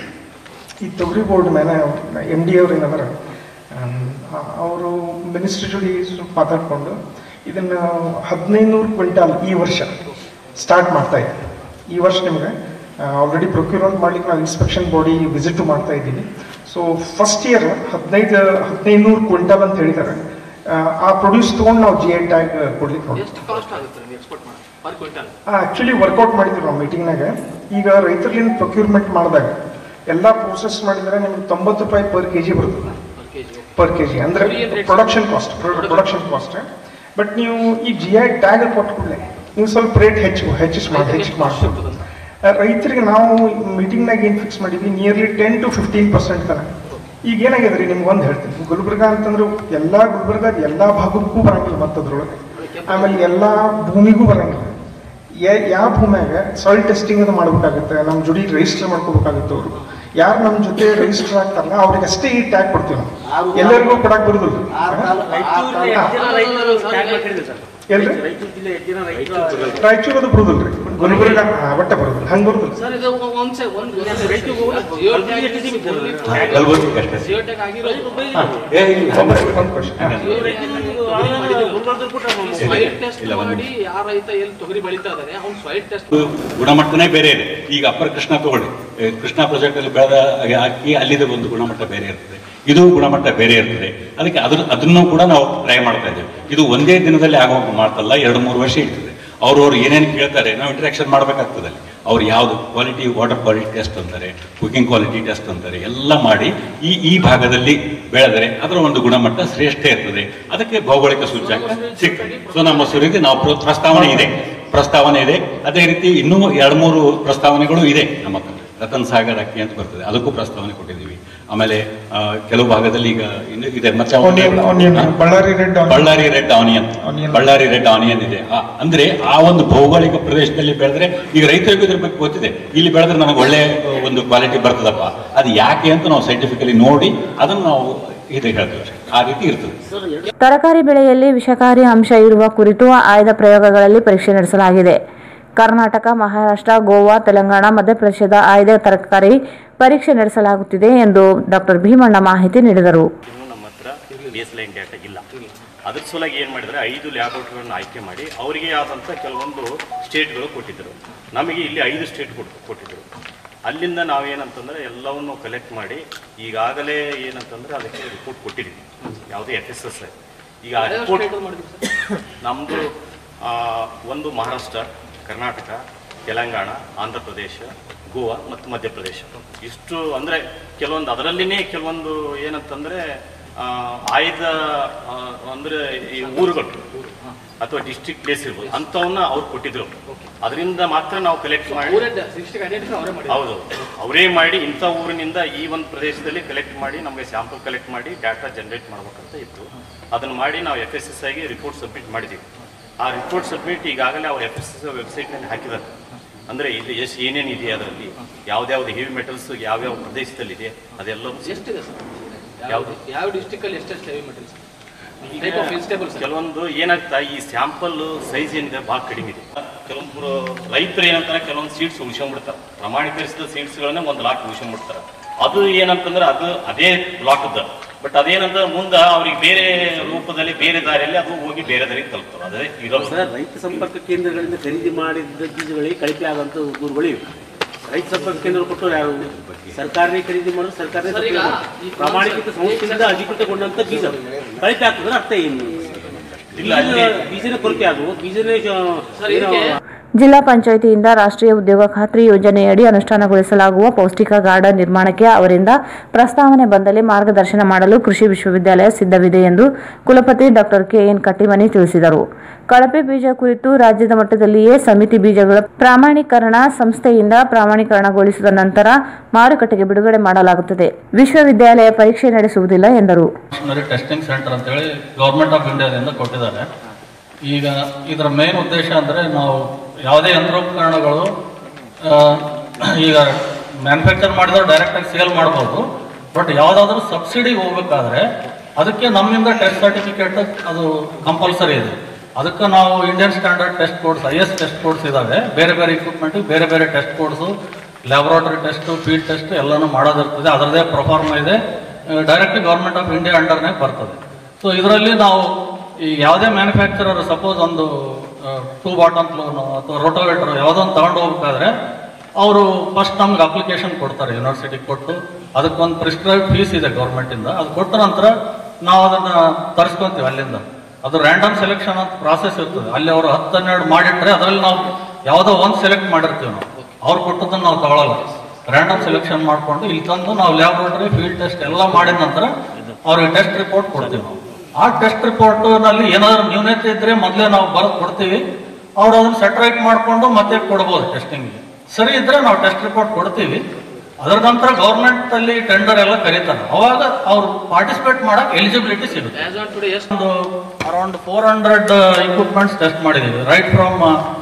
ಈ ತೊಗರಿ ಬೋರ್ಡ್ ಮೇಲೆ ಎಮ್ ಡಿ ಅವ್ರು ಏನಂದ್ರೆ ಅವರು ಮಿನಿಸ್ಟ್ರ್ ಜೋಡಿ ಸ್ವಲ್ಪ ಮಾತಾಡಿಕೊಂಡು ಇದನ್ನು ಹದಿನೈದು ನೂರು ಕ್ವಿಂಟಾಲ್ ಈ ವರ್ಷ ಸ್ಟಾರ್ಟ್ ಮಾಡ್ತಾ ಇದ್ದೀವಿ ಈ ವರ್ಷ ನಿಮಗೆ ಆಲ್ರೆಡಿ ಪ್ರೊಕ್ಯೂರ್ಮೆಂಟ್ ಮಾಡ್ಲಿಕ್ಕೆ ನಾವು ಇನ್ಸ್ಪೆಕ್ಷನ್ ಬಾಡಿ ವಿಸಿಟ್ ಮಾಡ್ತಾ ಇದ್ದೀವಿ ಸೊ ಫಸ್ಟ್ ಇಯರ್ ಹದಿನೈದು ಹದಿನೈದು ನೂರು ಕ್ವಿಂಟಲ್ ಅಂತ ಹೇಳಿದ್ದಾರೆ ಆ, ಆ ಪ್ರೊಡ್ಯೂಸ್ ತೊಗೊಂಡು ನಾವು ಜಿ ಐ ಟ್ಯಾಗ್ ಕೊಡ್ಲಿಕ್ಕೆ ನೋಡಿ ಎಷ್ಟು ಕಾಸ್ಟ್ ಆಗುತ್ತೆ ನೀವು ಎಕ್ಸ್ಪೋರ್ಟ್ ಮಾಡಿ ಪರ್ ಕ್ವಿಂಟಲ್ ಆ್ಯಕ್ಚುಲಿ ವರ್ಕೌಟ್ ಮಾಡಿದ್ವಿ ನಾವು ಮೀಟಿಂಗ್ನಾಗ ಈಗ ರೈತರ್ಲಿಂದ ಪ್ರೊಕ್ಯೂರ್ಮೆಂಟ್ ಮಾಡಿದಾಗ ಎಲ್ಲ ಪ್ರೋಸೆಸ್ ಮಾಡಿದರೆ ನಿಮ್ಗೆ ತೊಂಬತ್ತು ರೂಪಾಯಿ ಪರ್ ಕೆ ಜಿ ಬರ್ತದೆ ಪರ್ ಕೆ ಜಿ ಅಂದರೆ production cost production cost but ನೀವು ಈ ಜಿ ಐ ಟ್ಯಾಗ್ ಕೊಟ್ಟ ಕೂಡಲೇ ನೀವು ಸ್ವಲ್ಪ ರೇಟ್ ಹೆಚ್ಚು ಹೆಚ್ಚಿಸಿ ಮಾಡಿ ಹೆಚ್ಚಿಗೆ ಮಾಡ್ಬೋದು ರೈತರಿಗೆ ನಾವು ಮೀಟಿಂಗ್ನಾಗ ಏನು ಫಿಕ್ಸ್ ಮಾಡಿದ್ವಿ nearly ten to fifteen percent ತನಕ ಈಗ ಏನಾಗಿದೆ ರೀ ನಿಮ್ಗೆ ಒಂದು ಹೇಳ್ತೀನಿ ಗುಲ್ಬರ್ಗ ಅಂತಂದ್ರೆ ಎಲ್ಲ ಗುಲ್ಬರ್ಗ ಎಲ್ಲ ಭಾಗಕ್ಕೂ ಬರಂಗಿಲ್ಲ ಮತ್ತದ್ರೊಳಗೆ ಆಮೇಲೆ ಎಲ್ಲ ಭೂಮಿಗೂ ಬರಂಗಿಲ್ಲ ಯಾ- ಯಾವ ಭೂಮ್ಯಾಗ ಸಾಯಿಲ್ ಟೆಸ್ಟಿಂಗ್ ಅದು ಮಾಡ್ಬೇಕಾಗುತ್ತೆ ನಮ್ಮ ಜೋಡಿ ರಿಜಿಸ್ಟರ್ ಮಾಡ್ಕೋಬೇಕಾಗುತ್ತೆ ಅವರು ಯಾರು ನಮ್ಮ ಜೊತೆ ರಿಜಿಸ್ಟರ್ ಆಗ್ತಾರಲ್ಲ ಅವ್ರಿಗೆ ಅಷ್ಟೇ ಈ ಟ್ಯಾಗ್ ಕೊಡ್ತೀವಿ ನಾವು ಎಲ್ಲರಿಗೂ ಕೊಡಕ್ ಬರುದಿಲ್ಲ ಎಲ್ರಿ ರಾಯಚೂರು ಅದು ಬರುದಿಲ್ಲ ರೀ ಗುಲ್ಬರ್ಗ ಹಾ, ಒಟ್ಟ ಬರುದಿಲ್ಲ ಹಂಗೆ ಬರುದಿಲ್ಲ ಸರ್ ಇದು ಒಂದ್ ಸೆ ಒಂದ್ ಜಿಯೋ ಟ್ಯಾಗ್ ಆಗಿರೋದು ಸ್ವೈಲ್ ಟೆಸ್ಟ್ ಮಾಡಿ ಯಾವ ರೈತ ಎಲ್ಲಿ ತೊಗರಿ ಬೆಳೀತಾ ಇದಾರೆ ಅವ್ನು ಸ್ವೈಲ್ ಟೆಸ್ಟ್ ಗುಣಮಟ್ಟನೇ ಬೇರೆ ಇದೆ ಈಗ ಅಪ್ಪರ್ ಕೃಷ್ಣ ತಗೊಳ್ಳಿ ಏ, ಕೃಷ್ಣ ಪ್ರಾಜೆಕ್ಟ್ ಅಲ್ಲಿ ಬೆಳೆದ ಅಕ್ಕಿ ಅಲ್ಲಿದೆ ಒಂದು ಗುಣಮಟ್ಟ ಬೇರೆ ಇರ್ತದೆ ಇದು ಗುಣಮಟ್ಟ ಬೇರೆ ಇರ್ತದೆ ಅದಕ್ಕೆ ಅದ್ರ ಅದನ್ನು ಕೂಡ ನಾವು ಟ್ರೈ ಮಾಡ್ತಾ ಇದ್ದೇವೆ ಇದು ಒಂದೇ ದಿನದಲ್ಲಿ ಆಗೋ ಮಾತಲ್ಲ ಎರಡು ಮೂರು ವರ್ಷ ಇರ್ತದೆ ಅವ್ರವ್ರು ಏನೇನು ಕೇಳ್ತಾರೆ ನಾವು ಇಂಟ್ರಾಕ್ಷನ್ ಮಾಡ್ಬೇಕಾಗ್ತದೆ ಅಲ್ಲಿ ಅವ್ರು ಯಾವ್ದು ಕ್ವಾಲಿಟಿ ವಾಟರ್ ಕ್ವಾಲಿಟಿ ಟೆಸ್ಟ್ ಅಂತಾರೆ ಕುಕಿಂಗ್ ಕ್ವಾಲಿಟಿ ಟೆಸ್ಟ್ ಅಂತಾರೆ ಎಲ್ಲ ಮಾಡಿ ಈ ಈ ಭಾಗದಲ್ಲಿ ಬೆಳೆದರೆ ಅದರ ಒಂದು ಗುಣಮಟ್ಟ ಶ್ರೇಷ್ಠ ಇರ್ತದೆ ಅದಕ್ಕೆ ಭೌಗೋಳಿಕ ಸೂಚ್ಯಾಂಕ ಸಿಗ್ತದೆ ಸೊ ನಮ್ಮ ಮಸೂರಿಗೆ ನಾವು ಪ್ರ- ಪ್ರಸ್ತಾವನೆ ಇದೆ ಪ್ರಸ್ತಾವನೆ ಇದೆ ಅದೇ ರೀತಿ ಇನ್ನೂ ಎರಡು ಮೂರು ಪ್ರಸ್ತಾವನೆಗಳು ಇದೆ ನಮ್ಮ ಹತ್ರ ರತನ್ ಸಾಗರ್ ಅಕ್ಕಿ ಅಂತ ಬರ್ತದೆ ಅದಕ್ಕೂ ಪ್ರಸ್ತಾವನೆ ಕೊಟ್ಟಿದ್ದೀವಿ ಆಮೇಲೆ ಆ, ಕೆಲವು ಭಾಗದಲ್ಲಿ ಈಗ ಇನ್ನು ಇದೆ ಮತ್ತೆ ಅವ್ರು- Onion, onion, ಹಾ? Bellary red Bellary red onion Bellary red onion ಇದೆ ಆ- ಅಂದ್ರೆ ಆ ಒಂದು ಭೌಗೋಳಿಕ ಪ್ರದೇಶದಲ್ಲಿ ಬೆಳೆದ್ರೆ ಈಗ ರೈತರಿಗೂ ಇದ್ರ ಬಗ್ಗೆ ಗೊತ್ತಿದೆ ಇಲ್ಲಿ ಬೆಳೆದ್ರೆ ನನಗೆ ಒಳ್ಳೆ ಒಂದು ಕ್ವಾಲಿಟಿ ಬರ್ತದಪ್ಪ ಅದು ಯಾಕೆ ಅಂತ ನಾವು ಸೈಂಟಿಫಿಕಲಿ ನೋಡಿ ಅದನ್ನು ನಾವು ಇದು ಹೇಳ್ತೀವಿ ಆ ರೀತಿ ಇರ್ತದೆ ತರಕಾರಿ ಬೆಳೆಯಲ್ಲಿ ವಿಷಕಾರಿ ಅಂಶ ಇರುವ ಕುರಿತು ಆಯ್ದ ಪ್ರಯೋಗಗಳಲ್ಲಿ ಪರೀಕ್ಷೆ ನಡೆಸಲಾಗಿದೆ ಕರ್ನಾಟಕ ಮಹಾರಾಷ್ಟ್ರ ಗೋವಾ ತೆಲಂಗಾಣ ಮಧ್ಯಪ್ರದೇಶದ ಆಯ್ದ ತರಕಾರಿ ಪರೀಕ್ಷೆ ನಡೆಸಲಾಗುತ್ತಿದೆ ಎಂದು ಡಾಕ್ಟರ್ ಭೀಮಣ್ಣ ಮಾಹಿತಿ ನೀಡಿದರು ನಮ್ಮ ಹತ್ರ ಬೇಸ್ ಲೈನ್ ಡೇಟಾ ಇಲ್ಲ ಅದ್ರ ಸಲುವಾಗಿ ಏನು ಮಾಡಿದ್ರೆ ಐದು ಲ್ಯಾಬೋರೇಟರಿಗಳನ್ನು ಆಯ್ಕೆ ಮಾಡಿ ಅವರಿಗೆ ಆದಂಥ ಕೆಲವೊಂದು ಸ್ಟೇಟ್ಗಳು ಕೊಟ್ಟಿದ್ದರು ನಮಗೆ ಇಲ್ಲಿ ಐದು ಸ್ಟೇಟ್ ಕೊಟ್ಟು ಕೊಟ್ಟಿದ್ದರು ಅಲ್ಲಿಂದ ನಾವೇನಂತಂದ್ರೆ ಎಲ್ಲವನ್ನು ಕಲೆಕ್ಟ್ ಮಾಡಿ ಈಗಾಗಲೇ ಏನಂತಂದ್ರೆ ಅದಕ್ಕೆ ರಿಪೋರ್ಟ್ ಕೊಟ್ಟಿದ್ದೀವಿ ಯಾವುದೇ ಎಫ್ ಎಸ್ ಎಸ್ ಈಗ ಆ ಯಾವ ರಿಪೋರ್ಟ್ state ಅಲ್ಲಿ ಮಾಡಿದ್ರಿ ನಮ್ಮದು ಒಂದು ಮಹಾರಾಷ್ಟ್ರ ಕರ್ನಾಟಕ ತೆಲಂಗಾಣ ಆಂಧ್ರ ಪ್ರದೇಶ ಗೋವಾ ಮತ್ತು ಮಧ್ಯಪ್ರದೇಶ ಇಷ್ಟು ಅಂದರೆ ಕೆಲವೊಂದು ಅದರಲ್ಲಿನೇ ಕೆಲವೊಂದು ಏನಂತಂದರೆ ಆಯ್ದ ಆ, ಅಂದ್ರೆ ಈ ಊರುಗಳು ಅಥವಾ ಡಿಸ್ಟ್ರಿಕ್ಟ್ ಪ್ಲೇಸ್ ಇರ್ಬೋದು ಅಂಥವನ್ನ ಅವ್ರು ಕೊಟ್ಟಿದ್ರು ಅದರಿಂದ ಮಾತ್ರ ನಾವು ಕಲೆಕ್ಟ್ ಮಾಡಿ ಊರೇ ಡಿಸ್ಟ್ರಿಕ್ಟ್ ಐಡೆಂಟಿಫೈ ಅವರೇ ಮಾಡಿ ಹೌದು ಅವರೇ ಮಾಡಿ ಇಂಥ ಊರಿನಿಂದ ಈ ಒಂದು ಪ್ರದೇಶದಲ್ಲಿ ಕಲೆಕ್ಟ್ ಮಾಡಿ ನಮಗೆ ಸ್ಯಾಂಪಲ್ ಕಲೆಕ್ಟ್ ಮಾಡಿ ಡಾಟಾ ಜನರೇಟ್ ಮಾಡ್ಬೇಕಂತ ಇತ್ತು ಅದನ್ನು ಮಾಡಿ ನಾವು ಎಫ್ ಎಸ್ ಎಸ್ ಆಗಿ ರಿಪೋರ್ಟ್ ಸಬ್ಮಿಟ್ ಮಾಡಿದ್ದೀವಿ ಆ ರಿಪೋರ್ಟ್ ಸಬ್ಮಿಟ್ ಈಗಾಗಲೇ ಅವ್ರು ಎಫ್ ಎಸ್ ಎಸ್ ವೆಬ್ಸೈಟ್ನಲ್ಲಿ ಹಾಕಿದ್ದಾರೆ ಅಂದರೆ ಇಲ್ಲಿ ಎಷ್ಟು ಏನೇನು ಇದೆ ಅದರಲ್ಲಿ ಯಾವ್ದ್ಯಾವ್ದು ಹೆವಿ ಮೆಟಲ್ಸ್ ಯಾವ್ಯಾವ ಪ್ರದೇಶದಲ್ಲಿದೆ ಅದೆಲ್ಲ ಎಷ್ಟಿದೆ ಸರ್ ಯಾವ್ದು ಯಾವ ಡಿಸ್ಟ್ರಿಕ್ಟ್ ಅಲ್ಲಿ ಎಷ್ಟೆಷ್ಟು heavy materials type of vegetables ಕೆಲವೊಂದು ಏನಾಗ್ತಾ ಈ ಸ್ಯಾಂಪಲ್ ಸೈಜ್ ಏನಿದೆ ಭಾಳ ಕಡಿಮೆ ಇದೆ ಕೆಲವೊಬ್ಬರು ರೈತರು ಏನಂತಾರೆ ಕೆಲವೊಂದು ಸೀಡ್ಸ್ ಉಳಿಸ್ಕೊಂಡ್ಬಿಡ್ತಾರೆ ಪ್ರಮಾಣೀಕರಿಸಿದ ಸೀಡ್ಸ್ಗಳನ್ನ ಒಂದು ಲಾಟ್ ಉಳಿಸ್ಕೊಂಡ್ಬಿಡ್ತಾರೆ ಅದು ಏನಂತಂದ್ರೆ ಅದು ಅದೇ ಲಾಟ್ದ ಬಟ್ ಅದೇನಂದ್ರೆ ಮುಂದೆ ಅವ್ರಿಗೆ ಬೇರೆ ರೂಪದಲ್ಲಿ ಬೇರೆ ದಾರಿಯಲ್ಲಿ ಅದು ಹೋಗಿ ಬೇರೆ ದಾರಿಗೆ ತಲುಪ್ತದೆ ಅದೇ ಇರೋ ಸರ್ ರೈತ ಸಂಪರ್ಕ ಕೇಂದ್ರಗಳಿಂದ ಖರೀದಿ ಮಾಡಿದ ಬೀಜಗಳಿಗೆ ಕಳಪೆ ಆಗುವಂತ ದೂರುಗಳು ಇವೆ ರೈತ ಸಂಪರ್ಕ ಕೇಂದ್ರ ಕೊಟ್ಟರು ಯಾರು ಸರ್ಕಾರನೇ ಖರೀದಿ ಮಾಡೋದು ಸರ್ಕಾರನೇ ಸರ್, ಈಗ ಸಪ್ಲೈ ಈ ಮಾಡೋದು. ಪ್ರಾಮಾಣಿಕೃತ ಸಂಸ್ಥೆಯಿಂದ ಅಧಿಕೃತಗೊಂಡಂತ ಬೀಜ ಕಳಪೆ ಆಗ್ತದ್ರೆ ಅರ್ಥ ಏನು ಇಲ್ಲ, ಅಲ್ಲಿ- ಬೀಜ- ಬೀಜನ ಕೊರತೆ ಆಗುವ ಬೀಜನೇ ಸರ್, ಏನೋ ಇದಕ್ಕೆ ಜಿಲ್ಲಾ ಪಂಚಾಯಿತಿಯಿಂದ ರಾಷ್ಟ್ರೀಯ ಉದ್ಯೋಗ ಖಾತ್ರಿ ಯೋಜನೆಯಡಿ ಅನುಷ್ಠಾನಗೊಳಿಸಲಾಗುವ ಪೌಷ್ಟಿಕ ಗಾರ್ಡನ್ ನಿರ್ಮಾಣಕ್ಕೆ ಅವರಿಂದ ಪ್ರಸ್ತಾವನೆ ಬಂದಲ್ಲಿ ಮಾರ್ಗದರ್ಶನ ಮಾಡಲು ಕೃಷಿ ವಿಶ್ವವಿದ್ಯಾಲಯ ಸಿದ್ಧವಿದೆ ಎಂದು ಕುಲಪತಿ ಡಾಕ್ಟರ್ ಕೆಎನ್ ಕಟ್ಟಿಮನಿ ತಿಳಿಸಿದರು ಕಳಪೆ ಬೀಜ ಕುರಿತು ರಾಜ್ಯದ ಮಟ್ಟದಲ್ಲಿಯೇ ಸಮಿತಿ ಬೀಜಗಳ ಪ್ರಾಮಾಣೀಕರಣ ಸಂಸ್ಥೆಯಿಂದ ಪ್ರಾಮಾಣೀಕರಣಗೊಳಿಸಿದ ನಂತರ ಮಾರುಕಟ್ಟೆಗೆ ಬಿಡುಗಡೆ ಮಾಡಲಾಗುತ್ತದೆ ವಿಶ್ವವಿದ್ಯಾಲಯ ಪರೀಕ್ಷೆ ನಡೆಸುವುದಿಲ್ಲ ಎಂದರು ಮಿಷನರಿ ಟೆಸ್ಟಿಂಗ್ ಸೆಂಟರ್ ಅಂತೇಳಿ ಗೌರ್ಮೆಂಟ್ ಆಫ್ ಇಂಡಿಯಾದಿಂದ ಕೊಟ್ಟಿದ್ದಾರೆ ಈಗ ಇದರ ಮೇನ್ ಉದ್ದೇಶ ಅಂದರೆ ನಾವು ಯಾವುದೇ ಯಂತ್ರೋಪಕರಣಗಳು ಆ, ಈಗ ಮ್ಯಾನುಫ್ಯಾಕ್ಚರ್ ಮಾಡಿದವರು ಡೈರೆಕ್ಟಾಗಿ ಸೇಲ್ ಮಾಡ್ಬೋದು ಬಟ್ ಯಾವುದಾದ್ರೂ ಸಬ್ಸಿಡಿಗೆ ಹೋಗ್ಬೇಕಾದ್ರೆ ಅದಕ್ಕೆ ನಮ್ಮಿಂದ ಟೆಸ್ಟ್ ಸರ್ಟಿಫಿಕೇಟ್ ಅದು ಕಂಪಲ್ಸರಿ ಇದೆ ಅದಕ್ಕೆ ನಾವು Indian standard test codes I S test codes ಇದಾವೆ ಬೇರೆ ಬೇರೆ ಇಕ್ವಿಪ್ಮೆಂಟಿಗೆ ಬೇರೆ ಬೇರೆ test codes laboratory test field test ಎಲ್ಲನೂ ಮಾಡೋದಿರ್ತದೆ ಅದರದೇ ಪ್ರೊಫಾರ್ಮ ಇದೆ ಡೈರೆಕ್ಟ್ ಗೌರ್ಮೆಂಟ್ ಆಫ್ ಇಂಡಿಯಾ ಅಂಡರ್ನೇ ಬರ್ತದೆ ಸೊ ಇದರಲ್ಲಿ ನಾವು ಈ ಯಾವುದೇ ಮ್ಯಾನುಫ್ಯಾಕ್ಚರರ್ ಸಪೋಸ್ ಒಂದು ಟೂ ಬಾಟಮ್ ಫ್ಲೋನು ಅಥವಾ ರೋಟೋವೇಟರ್ ಯಾವುದೋ ಒಂದು ತಗೊಂಡು ಹೋಗ್ಬೇಕಾದ್ರೆ ಅವರು ಫಸ್ಟ್ ನಮ್ಗೆ ಅಪ್ಲಿಕೇಶನ್ ಕೊಡ್ತಾರೆ ಯೂನಿವರ್ಸಿಟಿಗೆ ಕೊಟ್ಟು ಅದಕ್ಕೊಂದು ಪ್ರಿಸ್ಕ್ರೈಬ್ ಫೀಸ್ ಇದೆ ಗೌರ್ಮೆಂಟಿಂದ ಅದು ಕೊಟ್ಟ ನಂತರ ನಾವು ಅದನ್ನು ತರಿಸ್ಕೊಂತೀವಿ ಅಲ್ಲಿಂದ ಅದು ರ್ಯಾಂಡಮ್ ಸೆಲೆಕ್ಷನ್ ಅಂತ ಪ್ರಾಸೆಸ್ ಇರ್ತದೆ ಅಲ್ಲಿ ಅವರು ಹತ್ತು ಹನ್ನೆರಡು ಮಾಡಿಟ್ರೆ ಅದರಲ್ಲಿ ನಾವು ಯಾವುದೋ ಒಂದು ಸೆಲೆಕ್ಟ್ ಮಾಡಿರ್ತೀವಿ ನಾವು ಅವ್ರು ಕೊಟ್ಟದನ್ನು ನಾವು ತಗೊಳ್ಳಲ್ಲ ರ್ಯಾಂಡಮ್ ಸೆಲೆಕ್ಷನ್ ಮಾಡಿಕೊಂಡು ಇಲ್ಲಿ ತಂದು ನಾವು ಲ್ಯಾಬ್ರೇಟರಿ ಫೀಲ್ಡ್ ಟೆಸ್ಟ್ ಎಲ್ಲ ಮಾಡಿದ ನಂತರ ಅವ್ರಿಗೆ ಟೆಸ್ಟ್ ರಿಪೋರ್ಟ್ ಕೊಡ್ತೀವಿ ನಾವು ಆ ಟೆಸ್ಟ್ ರಿಪೋರ್ಟ್ನಲ್ಲಿ ಏನಾದರೂ ನ್ಯೂನತೆ ಇದ್ರೆ ಮೊದಲೇ ನಾವು ಬರೆದು ಕೊಡ್ತೀವಿ ಅವ್ರು ಅದನ್ನ ಸೆಟ್ರೈಟ್ ಮಾಡಿಕೊಂಡು ಮತ್ತೆ ಕೊಡ್ಬೋದು ಟೆಸ್ಟಿಂಗ್ಗೆ ಸರಿ ಇದ್ರೆ ನಾವು ಟೆಸ್ಟ್ ರಿಪೋರ್ಟ್ ಕೊಡ್ತೀವಿ ಅದರ ನಂತರ ಗೌರ್ಮೆಂಟ್ ಅಲ್ಲಿ ಟೆಂಡರ್ ಎಲ್ಲ ಕರೀತಾರೆ ಅವಾಗ ಅವ್ರು ಪಾರ್ಟಿಸಿಪೇಟ್ ಮಾಡಕ್ ಎಲಿಜಿಬಿಲಿಟಿ ಸಿಗುತ್ತೆ ಆಸ್ ಆನ್ ಟುಡೇ ಎಷ್ಟು ಒಂದು around four hundred equipments test ಮಾಡಿದ್ದೀವಿ ರೈಟ್ ಫ್ರಮ್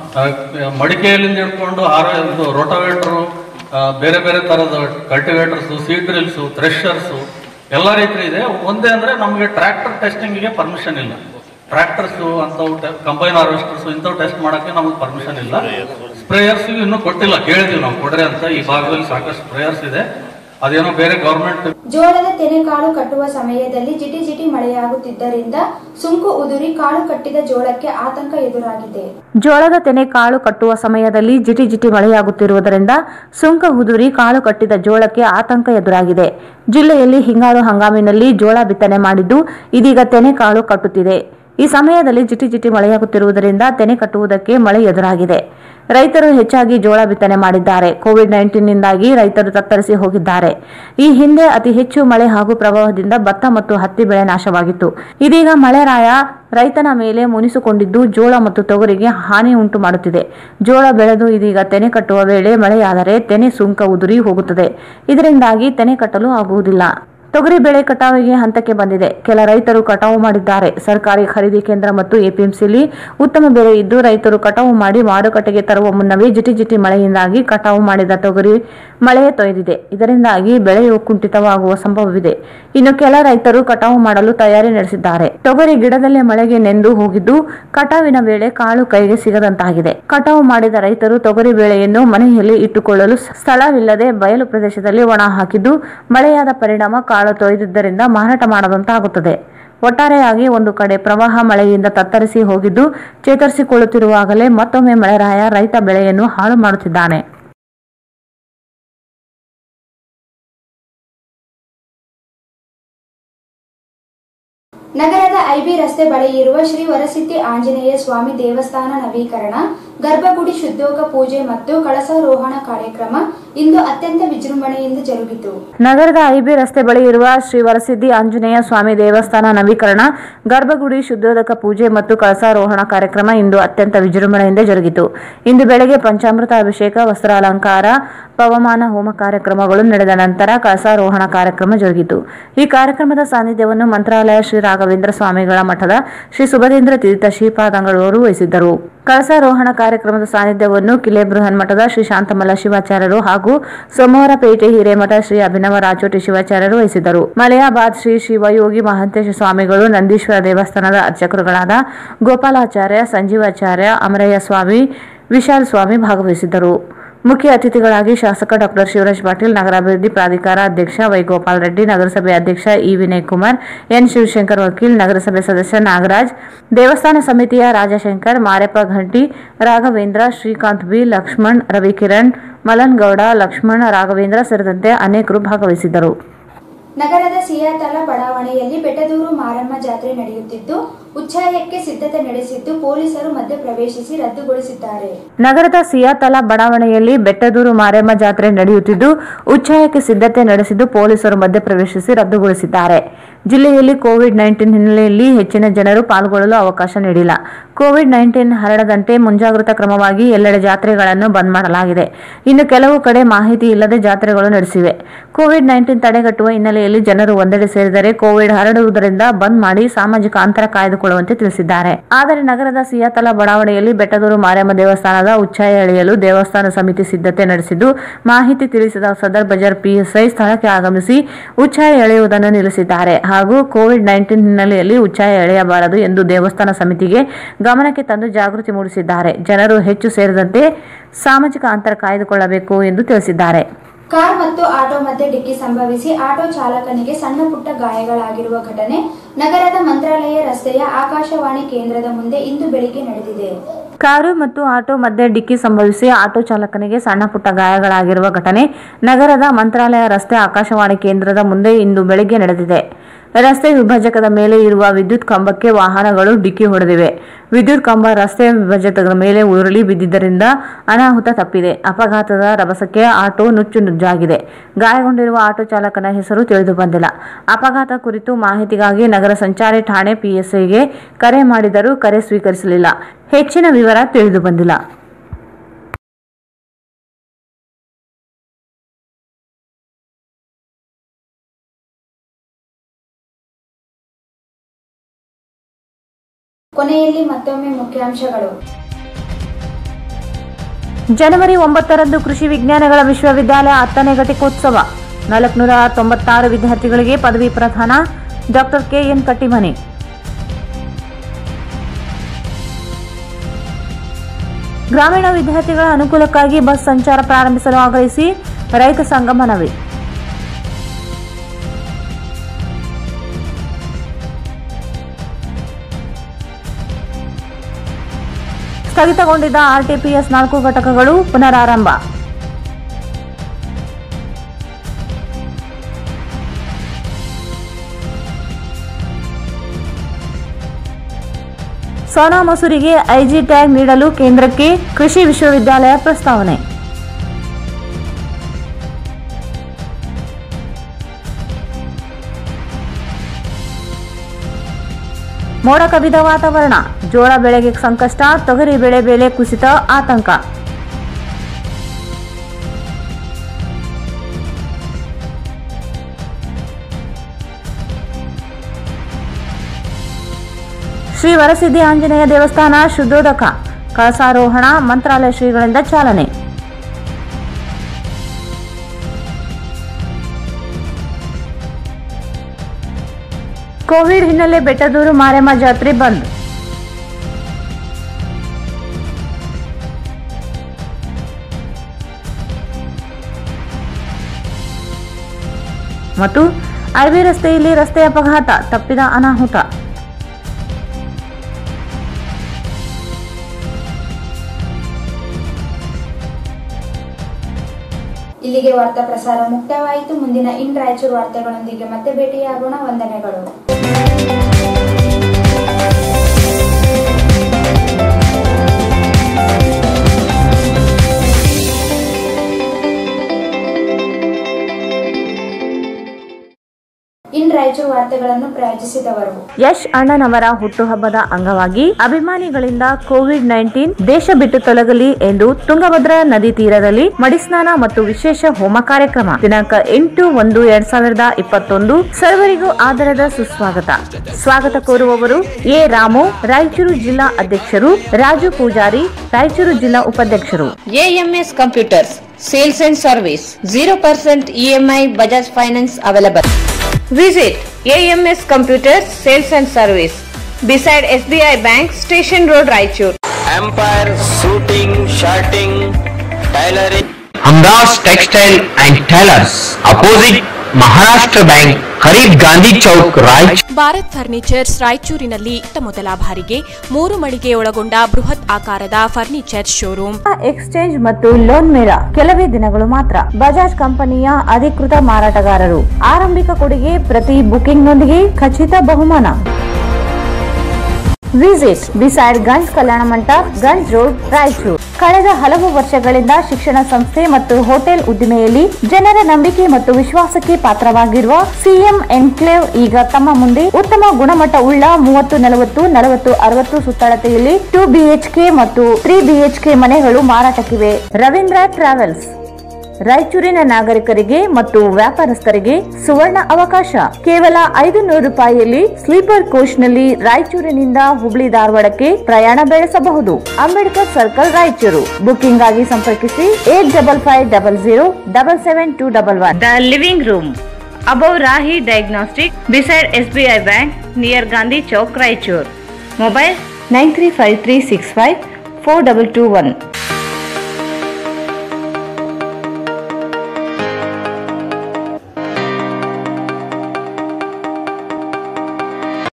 ಮಡಿಕೆಯಲ್ಲಿಂದ ಹಿಡ್ಕೊಂಡು ಆರ ಇದು ರೋಟೋವೇಟ್ರು ಬೇರೆ ಬೇರೆ ಥರದ ಕಲ್ಟಿವೇಟರ್ಸು ಸೀಡ್ ಡ್ರಿಲ್ಸು ಥ್ರೆಷರ್ಸು ಎಲ್ಲ ರೀತಿ ಇದೆ ಒಂದೇ ಅಂದರೆ ನಮಗೆ ಟ್ರ್ಯಾಕ್ಟರ್ ಟೆಸ್ಟಿಂಗಿಗೆ ಪರ್ಮಿಷನ್ ಇಲ್ಲ ಟ್ರ್ಯಾಕ್ಟರ್ಸು ಅಂಥವು ಕಂಬೈನ್ ಹಾರ್ವೆಸ್ಟರ್ಸು ಇಂಥವು ಟೆಸ್ಟ್ ಮಾಡೋಕ್ಕೆ ನಮಗೆ ಪರ್ಮಿಷನ್ ಇಲ್ಲ ಸ್ಪ್ರೇಯರ್ಸ್ಗೂ ಇನ್ನೂ ಕೊಟ್ಟಿಲ್ಲ ಕೇಳಿದೀವಿ ನಾವು ಕೊಡ್ರಿ ಅಂತ ಈ ಭಾಗದಲ್ಲಿ ಸಾಕಷ್ಟು ಸ್ಪ್ರೇಯರ್ಸ್ ಇದೆ ಅದೇನೋ ಬೇರೆ ಗೌರ್ಮೆಂಟ್ ಜೋಳದ ತೆನೆ ಕಾಳು ಕಟ್ಟುವ ಸಮಯದಲ್ಲಿ ಜಿಟಿ ಜಿಟಿ ಮಳೆಯಾಗುತ್ತಿದ್ದರಿಂದ ಸುಂಕು ಉದುರಿ ಕಾಳು ಕಟ್ಟಿದ ಜೋಳಕ್ಕೆ ಆತಂಕ ಎದುರಾಗಿದೆ ಜೋಳದ ತೆನೆ ಕಾಳು ಕಟ್ಟುವ ಸಮಯದಲ್ಲಿ ಜಿಟಿ ಜಿಟಿ ಮಳೆಯಾಗುತ್ತಿರುವುದರಿಂದ ಸುಂಕ ಉದುರಿ ಕಾಳು ಕಟ್ಟಿದ ಜೋಳಕ್ಕೆ ಆತಂಕ ಎದುರಾಗಿದೆ ಜಿಲ್ಲೆಯಲ್ಲಿ ಹಿಂಗಾರು ಹಂಗಾಮಿನಲ್ಲಿ ಜೋಳ ಬಿತ್ತನೆ ಮಾಡಿದ್ದು ಇದೀಗ ತೆನೆ ಕಾಳು ಕಟ್ಟುತ್ತಿದೆ ಈ ಸಮಯದಲ್ಲಿ ಜಿಟಿ ಜಿಟಿ ಮಳೆಯಾಗುತ್ತಿರುವುದರಿಂದ ತೆನೆ ಕಟ್ಟುವುದಕ್ಕೆ ಮಳೆ ಎದುರಾಗಿದೆ ರೈತರು ಹೆಚ್ಚಾಗಿ ಜೋಳ ಬಿತ್ತನೆ ಮಾಡಿದ್ದಾರೆ ಕೋವಿಡ್ ನೈನ್ಟೀನ್ನಿಂದಾಗಿ ರೈತರು ತತ್ತರಿಸಿ ಹೋಗಿದ್ದಾರೆ ಈ ಹಿಂದೆ ಅತಿ ಹೆಚ್ಚು ಮಳೆ ಹಾಗೂ ಪ್ರವಾಹದಿಂದ ಭತ್ತ ಮತ್ತು ಹತ್ತಿ ಬೆಳೆ ನಾಶವಾಗಿತ್ತು ಇದೀಗ ಮಳೆರಾಯ ರೈತನ ಮೇಲೆ ಮುನಿಸಿಕೊಂಡಿದ್ದು ಜೋಳ ಮತ್ತು ತೊಗರಿಗೆ ಹಾನಿ ಉಂಟು ಮಾಡುತ್ತಿದೆ ಜೋಳ ಬೆಳೆದು ಇದೀಗ ತೆನೆ ಕಟ್ಟುವ ವೇಳೆ ಮಳೆಯಾದರೆ ತೆನೆ ಸುಂಕ ಉದುರಿ ಹೋಗುತ್ತದೆ ಇದರಿಂದಾಗಿ ತೆನೆ ಕಟ್ಟಲು ಆಗುವುದಿಲ್ಲ ತೊಗರಿ ಬೆಳೆ ಕಟಾವಿಗೆ ಹಂತಕ್ಕೆ ಬಂದಿದೆ ಕೆಲ ರೈತರು ಕಟಾವು ಮಾಡಿದ್ದಾರೆ ಸರ್ಕಾರಿ ಖರೀದಿ ಕೇಂದ್ರ ಮತ್ತು ಎಪಿಎಂಸಿಲಿ ಉತ್ತಮ ಬೆಲೆ ಇದ್ದು ರೈತರು ಕಟಾವು ಮಾಡಿ ಮಾರುಕಟ್ಟೆಗೆ ತರುವ ಮುನ್ನವೇ ಜಿಟಿ ಜಿಟಿ ಮಳೆಯಿಂದಾಗಿ ಕಟಾವು ಮಾಡಿದ ತೊಗರಿ ಮಳೆ ತೊಯ್ದಿದೆ ಇದರಿಂದಾಗಿ ಬೆಳೆಯು ಕುಂಠಿತವಾಗುವ ಸಂಭವವಿದೆ ಇನ್ನು ಕೆಲ ರೈತರು ಕಟಾವು ಮಾಡಲು ತಯಾರಿ ನಡೆಸಿದ್ದಾರೆ ತೊಗರಿ ಗಿಡದಲ್ಲೇ ಮಳೆಗೆ ನೆಂದು ಹೋಗಿದ್ದು ಕಟಾವಿನ ವೇಳೆ ಕಾಳು ಕೈಗೆ ಸಿಗದಂತಾಗಿದೆ ಕಟಾವು ಮಾಡಿದ ರೈತರು ತೊಗರಿ ಬೆಳೆಯನ್ನು ಮನೆಯಲ್ಲಿ ಇಟ್ಟುಕೊಳ್ಳಲು ಸ್ಥಳವಿಲ್ಲದೆ ಬಯಲು ಪ್ರದೇಶದಲ್ಲಿ ಒಣ ಹಾಕಿದ್ದು ಮಳೆಯಾದ ಪರಿಣಾಮ ಕಾಳು ತೊಯ್ದಿದ್ದರಿಂದ ಮಾರಾಟ ಮಾಡದಂತಾಗುತ್ತದೆ ಒಟ್ಟಾರೆಯಾಗಿ ಒಂದು ಕಡೆ ಪ್ರವಾಹ ಮಳೆಯಿಂದ ತತ್ತರಿಸಿ ಹೋಗಿದ್ದು ಚೇತರಿಸಿಕೊಳ್ಳುತ್ತಿರುವಾಗಲೇ ಮತ್ತೊಮ್ಮೆ ಮಳೆರಾಯ ರೈತ ಬೆಳೆಯನ್ನು ಹಾಳು ಮಾಡುತ್ತಿದ್ದಾನೆ ನಗರದ ಐಬಿ ರಸ್ತೆ ಬಳಿ ಇರುವ ಶ್ರೀ ವರಸಿದ್ಧಿ ಆಂಜನೇಯ ಸ್ವಾಮಿ ದೇವಸ್ಥಾನ ನವೀಕರಣ ಗರ್ಭಗುಡಿ ಶುದ್ಧೋಗ ಪೂಜೆ ಮತ್ತು ಕಳಸಾರೋಹಣ ಕಾರ್ಯಕ್ರಮ ಇಂದು ಅತ್ಯಂತ ವಿಜೃಂಭಣೆಯಿಂದ ಜರುಗಿತು ನಗರದ ಐಬಿ ರಸ್ತೆ ಬಳಿ ಇರುವ ಶ್ರೀ ವರಸಿದ್ಧಿ ಆಂಜನೇಯ ಸ್ವಾಮಿ ದೇವಸ್ಥಾನ ನವೀಕರಣ ಗರ್ಭಗುಡಿ ಶುದ್ಧೋದಕ ಪೂಜೆ ಮತ್ತು ಕಳಸಾರೋಹಣ ಕಾರ್ಯಕ್ರಮ ಇಂದು ಅತ್ಯಂತ ವಿಜೃಂಭಣೆಯಿಂದ ಜರುಗಿತು ಇಂದು ಬೆಳಗ್ಗೆ ಪಂಚಾಮೃತ ಅಭಿಷೇಕ ವಸ್ತ್ರಾಲಂಕಾರ ಪವಮಾನ ಹೋಮ ಕಾರ್ಯಕ್ರಮಗಳು ನಡೆದ ನಂತರ ಕಳಸಾರೋಹಣ ಕಾರ್ಯಕ್ರಮ ಜರುಗಿತು ಈ ಕಾರ್ಯಕ್ರಮದ ಸಾನ್ನಿಧ್ಯವನ್ನು ಮಂತ್ರಾಲಯ ಶ್ರೀ ರಾಘವೇಂದ್ರ ಸ್ವಾಮಿಗಳ ಮಠದ ಶ್ರೀ ಸುಭದೇಂದ್ರ ತೀರ್ಥ ಶ್ರೀಪಾದಂಗಳವರು ವಹಿಸಿದ್ದರು ಕಳಸಾರೋಹಣ ಕಾರ್ಯಕ್ರಮದ ಸಾನ್ನಿಧ್ಯವನ್ನು ಕಿಲೆ ಬೃಹನ್ ಮಠದ ಶ್ರೀ ಶಾಂತಮಲ್ಲ ಶಿವಾಚಾರ್ಯರು ಹಾಗೂ ಸೋಮವಾರಪೇಟೆ ಹಿರೇಮಠ ಶ್ರೀ ಅಭಿನವ ರಾಚೋಟಿ ಶಿವಾಚಾರ್ಯರು ವಹಿಸಿದರು ಮಲಯಾಬಾದ್ ಶ್ರೀ ಶಿವಯೋಗಿ ಮಹಾಂತೇಶ ಸ್ವಾಮಿಗಳು ನಂದೀಶ್ವರ ದೇವಸ್ಥಾನದ ಅರ್ಚಕರುಗಳಾದ ಗೋಪಾಲಾಚಾರ್ಯ ಸಂಜೀವಾಚಾರ್ಯ ಅಮರಯ್ಯ ಸ್ವಾಮಿ ವಿಶಾಲ್ ಸ್ವಾಮಿ ಭಾಗವಹಿಸಿದ್ದರು ಮುಖ್ಯ ಅತಿಥಿಗಳಾಗಿ ಶಾಸಕ ಡಾಕ್ಟರ್ ಶಿವರಾಜ್ ಪಾಟೀಲ್ ನಗರಾಭಿವೃದ್ಧಿ ಪ್ರಾಧಿಕಾರ ಅಧ್ಯಕ್ಷ ವೈ ಗೋಪಾಲ್ ರೆಡ್ಡಿ ನಗರಸಭೆ ಅಧ್ಯಕ್ಷ ಇ ವಿನಯ್ ಕುಮಾರ್ ಎನ್ ಶಿವಶಂಕರ್ ವಕೀಲ್ ನಗರಸಭೆ ಸದಸ್ಯ ನಾಗರಾಜ್ ದೇವಸ್ಥಾನ ಸಮಿತಿಯ ರಾಜಶಂಕರ್ ಮಾರೆಪ್ಪ ಘಂಟಿ ರಾಘವೇಂದ್ರ ಶ್ರೀಕಾಂತ್ ಬಿ ಲಕ್ಷ್ಮಣ್ ರವಿಕಿರಣ್ ಮಲನ್ ಗೌಡ ಲಕ್ಷ್ಮಣ್ ರಾಘವೇಂದ್ರ ಸೇರಿದಂತೆ ಅನೇಕರು ಭಾಗವಹಿಸಿದ್ದರು ನಗರದ ಸಿಯಾತಲ ಬಡಾವಣೆಯಲ್ಲಿ ಬೆಟ್ಟದೂರು ಮಾರಮ್ಮ ಜಾತ್ರೆ ನಡೆಯುತ್ತಿದ್ದು ಉಚ್ಛಾಯಕ್ಕೆ ಸಿದ್ಧತೆ ನಡೆಸಿದ್ದು ಪೊಲೀಸರು ಮಧ್ಯ ಪ್ರವೇಶಿಸಿ ರದ್ದುಗೊಳಿಸಿದ್ದಾರೆ ನಗರದ ಸಿಯಾತಲ ಬಡಾವಣೆಯಲ್ಲಿ ಬೆಟ್ಟದೂರು ಮಾರೆಮ್ಮ ಜಾತ್ರೆ ನಡೆಯುತ್ತಿದ್ದು ಉಚ್ಛಾಯಕ್ಕೆ ಸಿದ್ಧತೆ ನಡೆಸಿದ್ದು ಪೊಲೀಸರು ಮಧ್ಯಪ್ರವೇಶಿಸಿ ರದ್ದುಗೊಳಿಸಿದ್ದಾರೆ ಜಿಲ್ಲೆಯಲ್ಲಿ ಕೋವಿಡ್ ನೈನ್ಟೀನ್ ಹಿನ್ನೆಲೆಯಲ್ಲಿ ಹೆಚ್ಚಿನ ಜನರು ಪಾಲ್ಗೊಳ್ಳಲು ಅವಕಾಶ ನೀಡಿಲ್ಲ ಕೋವಿಡ್ ನೈನ್ಟೀನ್ ಹರಡದಂತೆ ಮುಂಜಾಗ್ರತಾ ಕ್ರಮವಾಗಿ ಎಲ್ಲೆಡೆ ಜಾತ್ರೆಗಳನ್ನು ಬಂದ್ ಮಾಡಲಾಗಿದೆ ಇನ್ನು ಕೆಲವು ಕಡೆ ಮಾಹಿತಿ ಇಲ್ಲದೆ ಜಾತ್ರೆಗಳು ನಡೆಸಿವೆ ಕೋವಿಡ್ ನೈನ್ಟೀನ್ ತಡೆಗಟ್ಟುವ ಹಿನ್ನೆಲೆಯಲ್ಲಿ ಜನರು ಒಂದೆಡೆ ಸೇರಿದರೆ ಕೋವಿಡ್ ಹರಡುವುದರಿಂದ ಬಂದ್ ಮಾಡಿ ಸಾಮಾಜಿಕ ಅಂತರ ಕಾಯ್ದುಕೊಳ್ಳುವಂತೆ ತಿಳಿಸಿದ್ದಾರೆ ಆದರೆ ನಗರದ ಸಿಯಾತಲ ಬಡಾವಣೆಯಲ್ಲಿ ಬೆಟ್ಟದೂರು ಮಾರಮ್ಮ ದೇವಸ್ಥಾನದ ಉಚ್ಛಾಯ ಎಳೆಯಲು ದೇವಸ್ಥಾನ ಸಮಿತಿ ಸಿದ್ಧತೆ ನಡೆಸಿದ್ದು ಮಾಹಿತಿ ತಿಳಿಸಿದ ಸದರ್ ಬಜಾರ್ ಪಿಎಸ್ಐ ಸ್ಥಳಕ್ಕೆ ಆಗಮಿಸಿ ಉಚ್ಛಾಯ ಎಳೆಯುವುದನ್ನು ನಿಲ್ಲಿಸಿದ್ದಾರೆ ಹಾಗೂ ಕೋವಿಡ್ ನೈನ್ಟೀನ್ ಹಿನ್ನೆಲೆಯಲ್ಲಿ ಉಚ್ಛಾಯ ಎಳೆಯಬಾರದು ಎಂದು ದೇವಸ್ಥಾನ ಸಮಿತಿಗೆ ಗಮನಕ್ಕೆ ತಂದು ಜಾಗೃತಿ ಮೂಡಿಸಿದ್ದಾರೆ ಜನರು ಹೆಚ್ಚು ಸೇರಿದಂತೆ ಸಾಮಾಜಿಕ ಅಂತರ ಕಾಯ್ದುಕೊಳ್ಳಬೇಕು ಎಂದು ತಿಳಿಸಿದ್ದಾರೆ ಕಾರ್ ಮತ್ತು ಆಟೋ ಮಧ್ಯೆ ಡಿಕ್ಕಿ ಸಂಭವಿಸಿ ಆಟೋ ಚಾಲಕನಿಗೆ ಸಣ್ಣ ಪುಟ್ಟ ಗಾಯಗಳಾಗಿರುವ ಘಟನೆ ನಗರದ ಮಂತ್ರಾಲಯ ರಸ್ತೆಯ ಆಕಾಶವಾಣಿ ಕೇಂದ್ರದ ಮುಂದೆ ಇಂದು ಬೆಳಿಗ್ಗೆ ನಡೆದಿದೆ ಕಾರು ಮತ್ತು ಆಟೋ ಮಧ್ಯೆ ಡಿಕ್ಕಿ ಸಂಭವಿಸಿ ಆಟೋ ಚಾಲಕನಿಗೆ ಸಣ್ಣ ಪುಟ್ಟ ಗಾಯಗಳಾಗಿರುವ ಘಟನೆ ನಗರದ ಮಂತ್ರಾಲಯ ರಸ್ತೆ ಆಕಾಶವಾಣಿ ಕೇಂದ್ರದ ಮುಂದೆ ಇಂದು ಬೆಳಿಗ್ಗೆ ನಡೆದಿದೆ ರಸ್ತೆ ವಿಭಜಕದ ಮೇಲೆ ಇರುವ ವಿದ್ಯುತ್ ಕಂಬಕ್ಕೆ ವಾಹನಗಳು ಡಿಕ್ಕಿ ಹೊಡೆದಿವೆ ವಿದ್ಯುತ್ ಕಂಬ ರಸ್ತೆ ವಿಭಜಕದ ಮೇಲೆ ಉರುಳಿ ಬಿದ್ದಿದ್ದರಿಂದ ಅನಾಹುತ ತಪ್ಪಿದೆ ಅಪಘಾತದ ರಭಸಕ್ಕೆ ಆಟೋ ನುಚ್ಚು ನುಜ್ಜಾಗಿದೆ ಗಾಯಗೊಂಡಿರುವ ಆಟೋ ಚಾಲಕನ ಹೆಸರು ತಿಳಿದು ಬಂದಿಲ್ಲ ಅಪಘಾತ ಕುರಿತು ಮಾಹಿತಿಗಾಗಿ ನಗರ ಸಂಚಾರಿ ಠಾಣೆ ಪಿಎಸ್ಐಗೆ ಕರೆ ಮಾಡಿದರೂ ಕರೆ ಸ್ವೀಕರಿಸಲಿಲ್ಲ ಹೆಚ್ಚಿನ ವಿವರ ತಿಳಿದು ಬಂದಿಲ್ಲ ಕೊನೆಯಲ್ಲಿ ಮತ್ತೊಮ್ಮೆ ಮುಖ್ಯಾಂಶಗಳು ಜನವರಿ ಒಂಬತ್ತರಂದು ಕೃಷಿ ವಿಜ್ಞಾನಗಳ ವಿಶ್ವವಿದ್ಯಾಲಯ ಹತ್ತನೇ ಘಟಿಕೋತ್ಸವ ನಾಲ್ಕುನೂರ ತೊಂಬತ್ತಾರು ವಿದ್ಯಾರ್ಥಿಗಳಿಗೆ ಪದವಿ ಪ್ರದಾನ ಡಾಕ್ಟರ್ ಕೆಎನ್ ಕಟ್ಟಿಮನಿ ಗ್ರಾಮೀಣ ವಿದ್ಯಾರ್ಥಿಗಳ ಅನುಕೂಲಕ್ಕಾಗಿ ಬಸ್ ಸಂಚಾರ ಪ್ರಾರಂಭಿಸಲು ಆಗ್ರಹಿಸಿ ರೈತ ಸಂಘ ಮನವಿ ಸ್ಥಗಿತಗೊಂಡಿದ್ದ ಆರ್ಟಿಪಿಎಸ್ ನಾಲ್ಕು ಘಟಕಗಳು ಪುನರಾರಂಭ ಸೋನಾ ಮಸೂರಿಗೆ ಐಜಿ ಟ್ಯಾಗ್ ನೀಡಲು ಕೇಂದ್ರಕ್ಕೆ ಕೃಷಿ ವಿಶ್ವವಿದ್ಯಾಲಯ ಪ್ರಸ್ತಾವನೆ ಮೋಡ ಕವಿದ ವಾತಾವರಣ ಜೋಳ ಬೆಳೆಗೆ ಸಂಕಷ್ಟ ತೊಗರಿ ಬೆಳೆ ಬೆಲೆ ಕುಸಿತ ಆತಂಕ ಶ್ರೀ ವರಸಿದ್ಧಿ ಆಂಜನೇಯ ದೇವಸ್ಥಾನ ಶುದ್ಧೋದಕ ಕಳಸಾರೋಹಣ ಮಂತ್ರಾಲಯ ಶ್ರೀಗಳಿಂದ ಚಾಲನೆ ಕೋವಿಡ್ ಹಿನ್ನೆಲೆ ಬೆಟ್ಟದೂರು ಮಾರೆಮ್ಮ ಜಾತ್ರೆ ಬಂದ್ ಮತ್ತು ಐವಿ ರಸ್ತೆಯಲ್ಲಿ ರಸ್ತೆ ಅಪಘಾತ ತಪ್ಪಿದ ಅನಾಹುತ ಇಲ್ಲಿಗೆ ವಾರ್ತಾ ಪ್ರಸಾರ ಮುಕ್ತವಾಯಿತು ಮುಂದಿನ ಇನ್ ರಾಯಚೂರು ವಾರ್ತೆಗಳೊಂದಿಗೆ ಮತ್ತೆ ಭೇಟಿಯಾಗೋಣ ವಂದನೆಗಳು ಇನ್ ರಾಯಚೂರು ವಾರ್ತೆ ವಿದ್ಯಾರ್ಥಿಗಳನ್ನು ಪ್ರಾಯೋಜಿಸಿದವರು ಯಶ್ ಅಣ್ಣನವರ ಹುಟ್ಟುಹಬ್ಬದ ಅಂಗವಾಗಿ ಅಭಿಮಾನಿಗಳಿಂದ ಕೋವಿಡ್ ನೈನ್ಟೀನ್ ದೇಶ ಬಿಟ್ಟು ತೊಲಗಲಿ ಎಂದು ತುಂಗಭದ್ರಾ ನದಿ ತೀರದಲ್ಲಿ ಮಡಿಸ್ನಾನ ಮತ್ತು ವಿಶೇಷ ಹೋಮ ಕಾರ್ಯಕ್ರಮ ದಿನಾಂಕ ಎಂಟು ಒಂದು ಎರಡ್ ಸಾವಿರದ ಇಪ್ಪತ್ತೊಂದು ಸರ್ವರಿಗೂ ಆದರದ ಸುಸ್ವಾಗತ ಸ್ವಾಗತ ಕೋರುವವರು ಎ ರಾಮು ರಾಯಚೂರು ಜಿಲ್ಲಾ ಅಧ್ಯಕ್ಷರು ರಾಜು ಪೂಜಾರಿ ರಾಯಚೂರು ಜಿಲ್ಲಾ ಉಪಾಧ್ಯಕ್ಷರು AMS Computers, Sales and Service, 0% EMI Bajaj Finance available. Visit AMS Computers, Sales and Service, beside SBI Bank, Station Road, Raichur. Empire Shooting, Shirting, Tailoring. Hamdas textile and tailors opposite Maharashtra bank करीब गांधी चौक रायचूर ಭಾರತ್ ಫರ್ನಿಚರ್ಸ್ ರಾಯಚೂರಿನಲ್ಲಿ ಇತ್ತ ಮೊದಲ ಬಾರಿಗೆ ಮೂರು ಮಳಿಗೆ ಒಳಗೊಂಡ ಬೃಹತ್ ಆಕಾರದ ಫರ್ನಿಚರ್ ಶೋರೂಮ್ ಎಕ್ಸ್ಚೇಂಜ್ ಮತ್ತು ಲೋನ್ ಮೇಳ ಕೆಲವೇ ದಿನಗಳು ಮಾತ್ರ ಬಜಾಜ್ ಕಂಪನಿಯ ಅಧಿಕೃತ ಮಾರಾಟಗಾರರು ಆರಂಭಿಕ ಕೊಡುಗೆ ಪ್ರತಿ ಬುಕಿಂಗ್ನೊಂದಿಗೆ ಖಚಿತ ಬಹುಮಾನ ವಿಸಿಟ್ ಬಿಸೈಡ್ ಗಂಜ್ ಕಲ್ಯಾಣ ಮಂಟಪ ಗಂಜ್ ರೋಡ್ ರಾಯಚೂರು ಕಳೆದ ಹಲವು ವರ್ಷಗಳಿಂದ ಶಿಕ್ಷಣ ಸಂಸ್ಥೆ ಮತ್ತು ಹೋಟೆಲ್ ಉದ್ದಿಮೆಯಲ್ಲಿ ಜನರ ನಂಬಿಕೆ ಮತ್ತು ವಿಶ್ವಾಸಕ್ಕೆ ಪಾತ್ರವಾಗಿರುವ ಸಿಎಂ ಎನ್ಕ್ಲೇವ್ ಈಗ ತಮ್ಮ ಮುಂದೆ ಉತ್ತಮ ಗುಣಮಟ್ಟ ಉಳ್ಳ ಮೂವತ್ತು ನಲವತ್ತು ನಲವತ್ತು ಅರವತ್ತು ಸುತ್ತಳತೆಯಲ್ಲಿ ಟೂ ಬಿಎಚ್ಕೆ ಮತ್ತು ತ್ರೀ ಬಿಎಚ್ಕೆ ಮನೆಗಳು ಮಾರಾಟಕ್ಕಿವೆ ರವೀಂದ್ರ ಟ್ರಾವೆಲ್ಸ್ ರಾಯಚೂರಿನ ನಾಗರಿಕರಿಗೆ ಮತ್ತು ವ್ಯಾಪಾರಸ್ಥರಿಗೆ ಸುವರ್ಣ ಅವಕಾಶ ಕೇವಲ ಐದು ನೂರು ರೂಪಾಯಿಯಲ್ಲಿ ಸ್ಲೀಪರ್ ಕೋಚ್ನಲ್ಲಿ ರಾಯಚೂರಿನಿಂದ ಹುಬ್ಳಿ ಧಾರವಾಡಕ್ಕೆ ಪ್ರಯಾಣ ಬೆಳೆಸಬಹುದು ಅಂಬೇಡ್ಕರ್ ಸರ್ಕಲ್ ರಾಯಚೂರು ಬುಕಿಂಗ್ ಆಗಿ ಸಂಪರ್ಕಿಸಿ eight double five double zero double seven two double one the living room above Rahi diagnostic beside SBI bank near Gandhi Chowk Raichur mobile nine three five three six five four double two one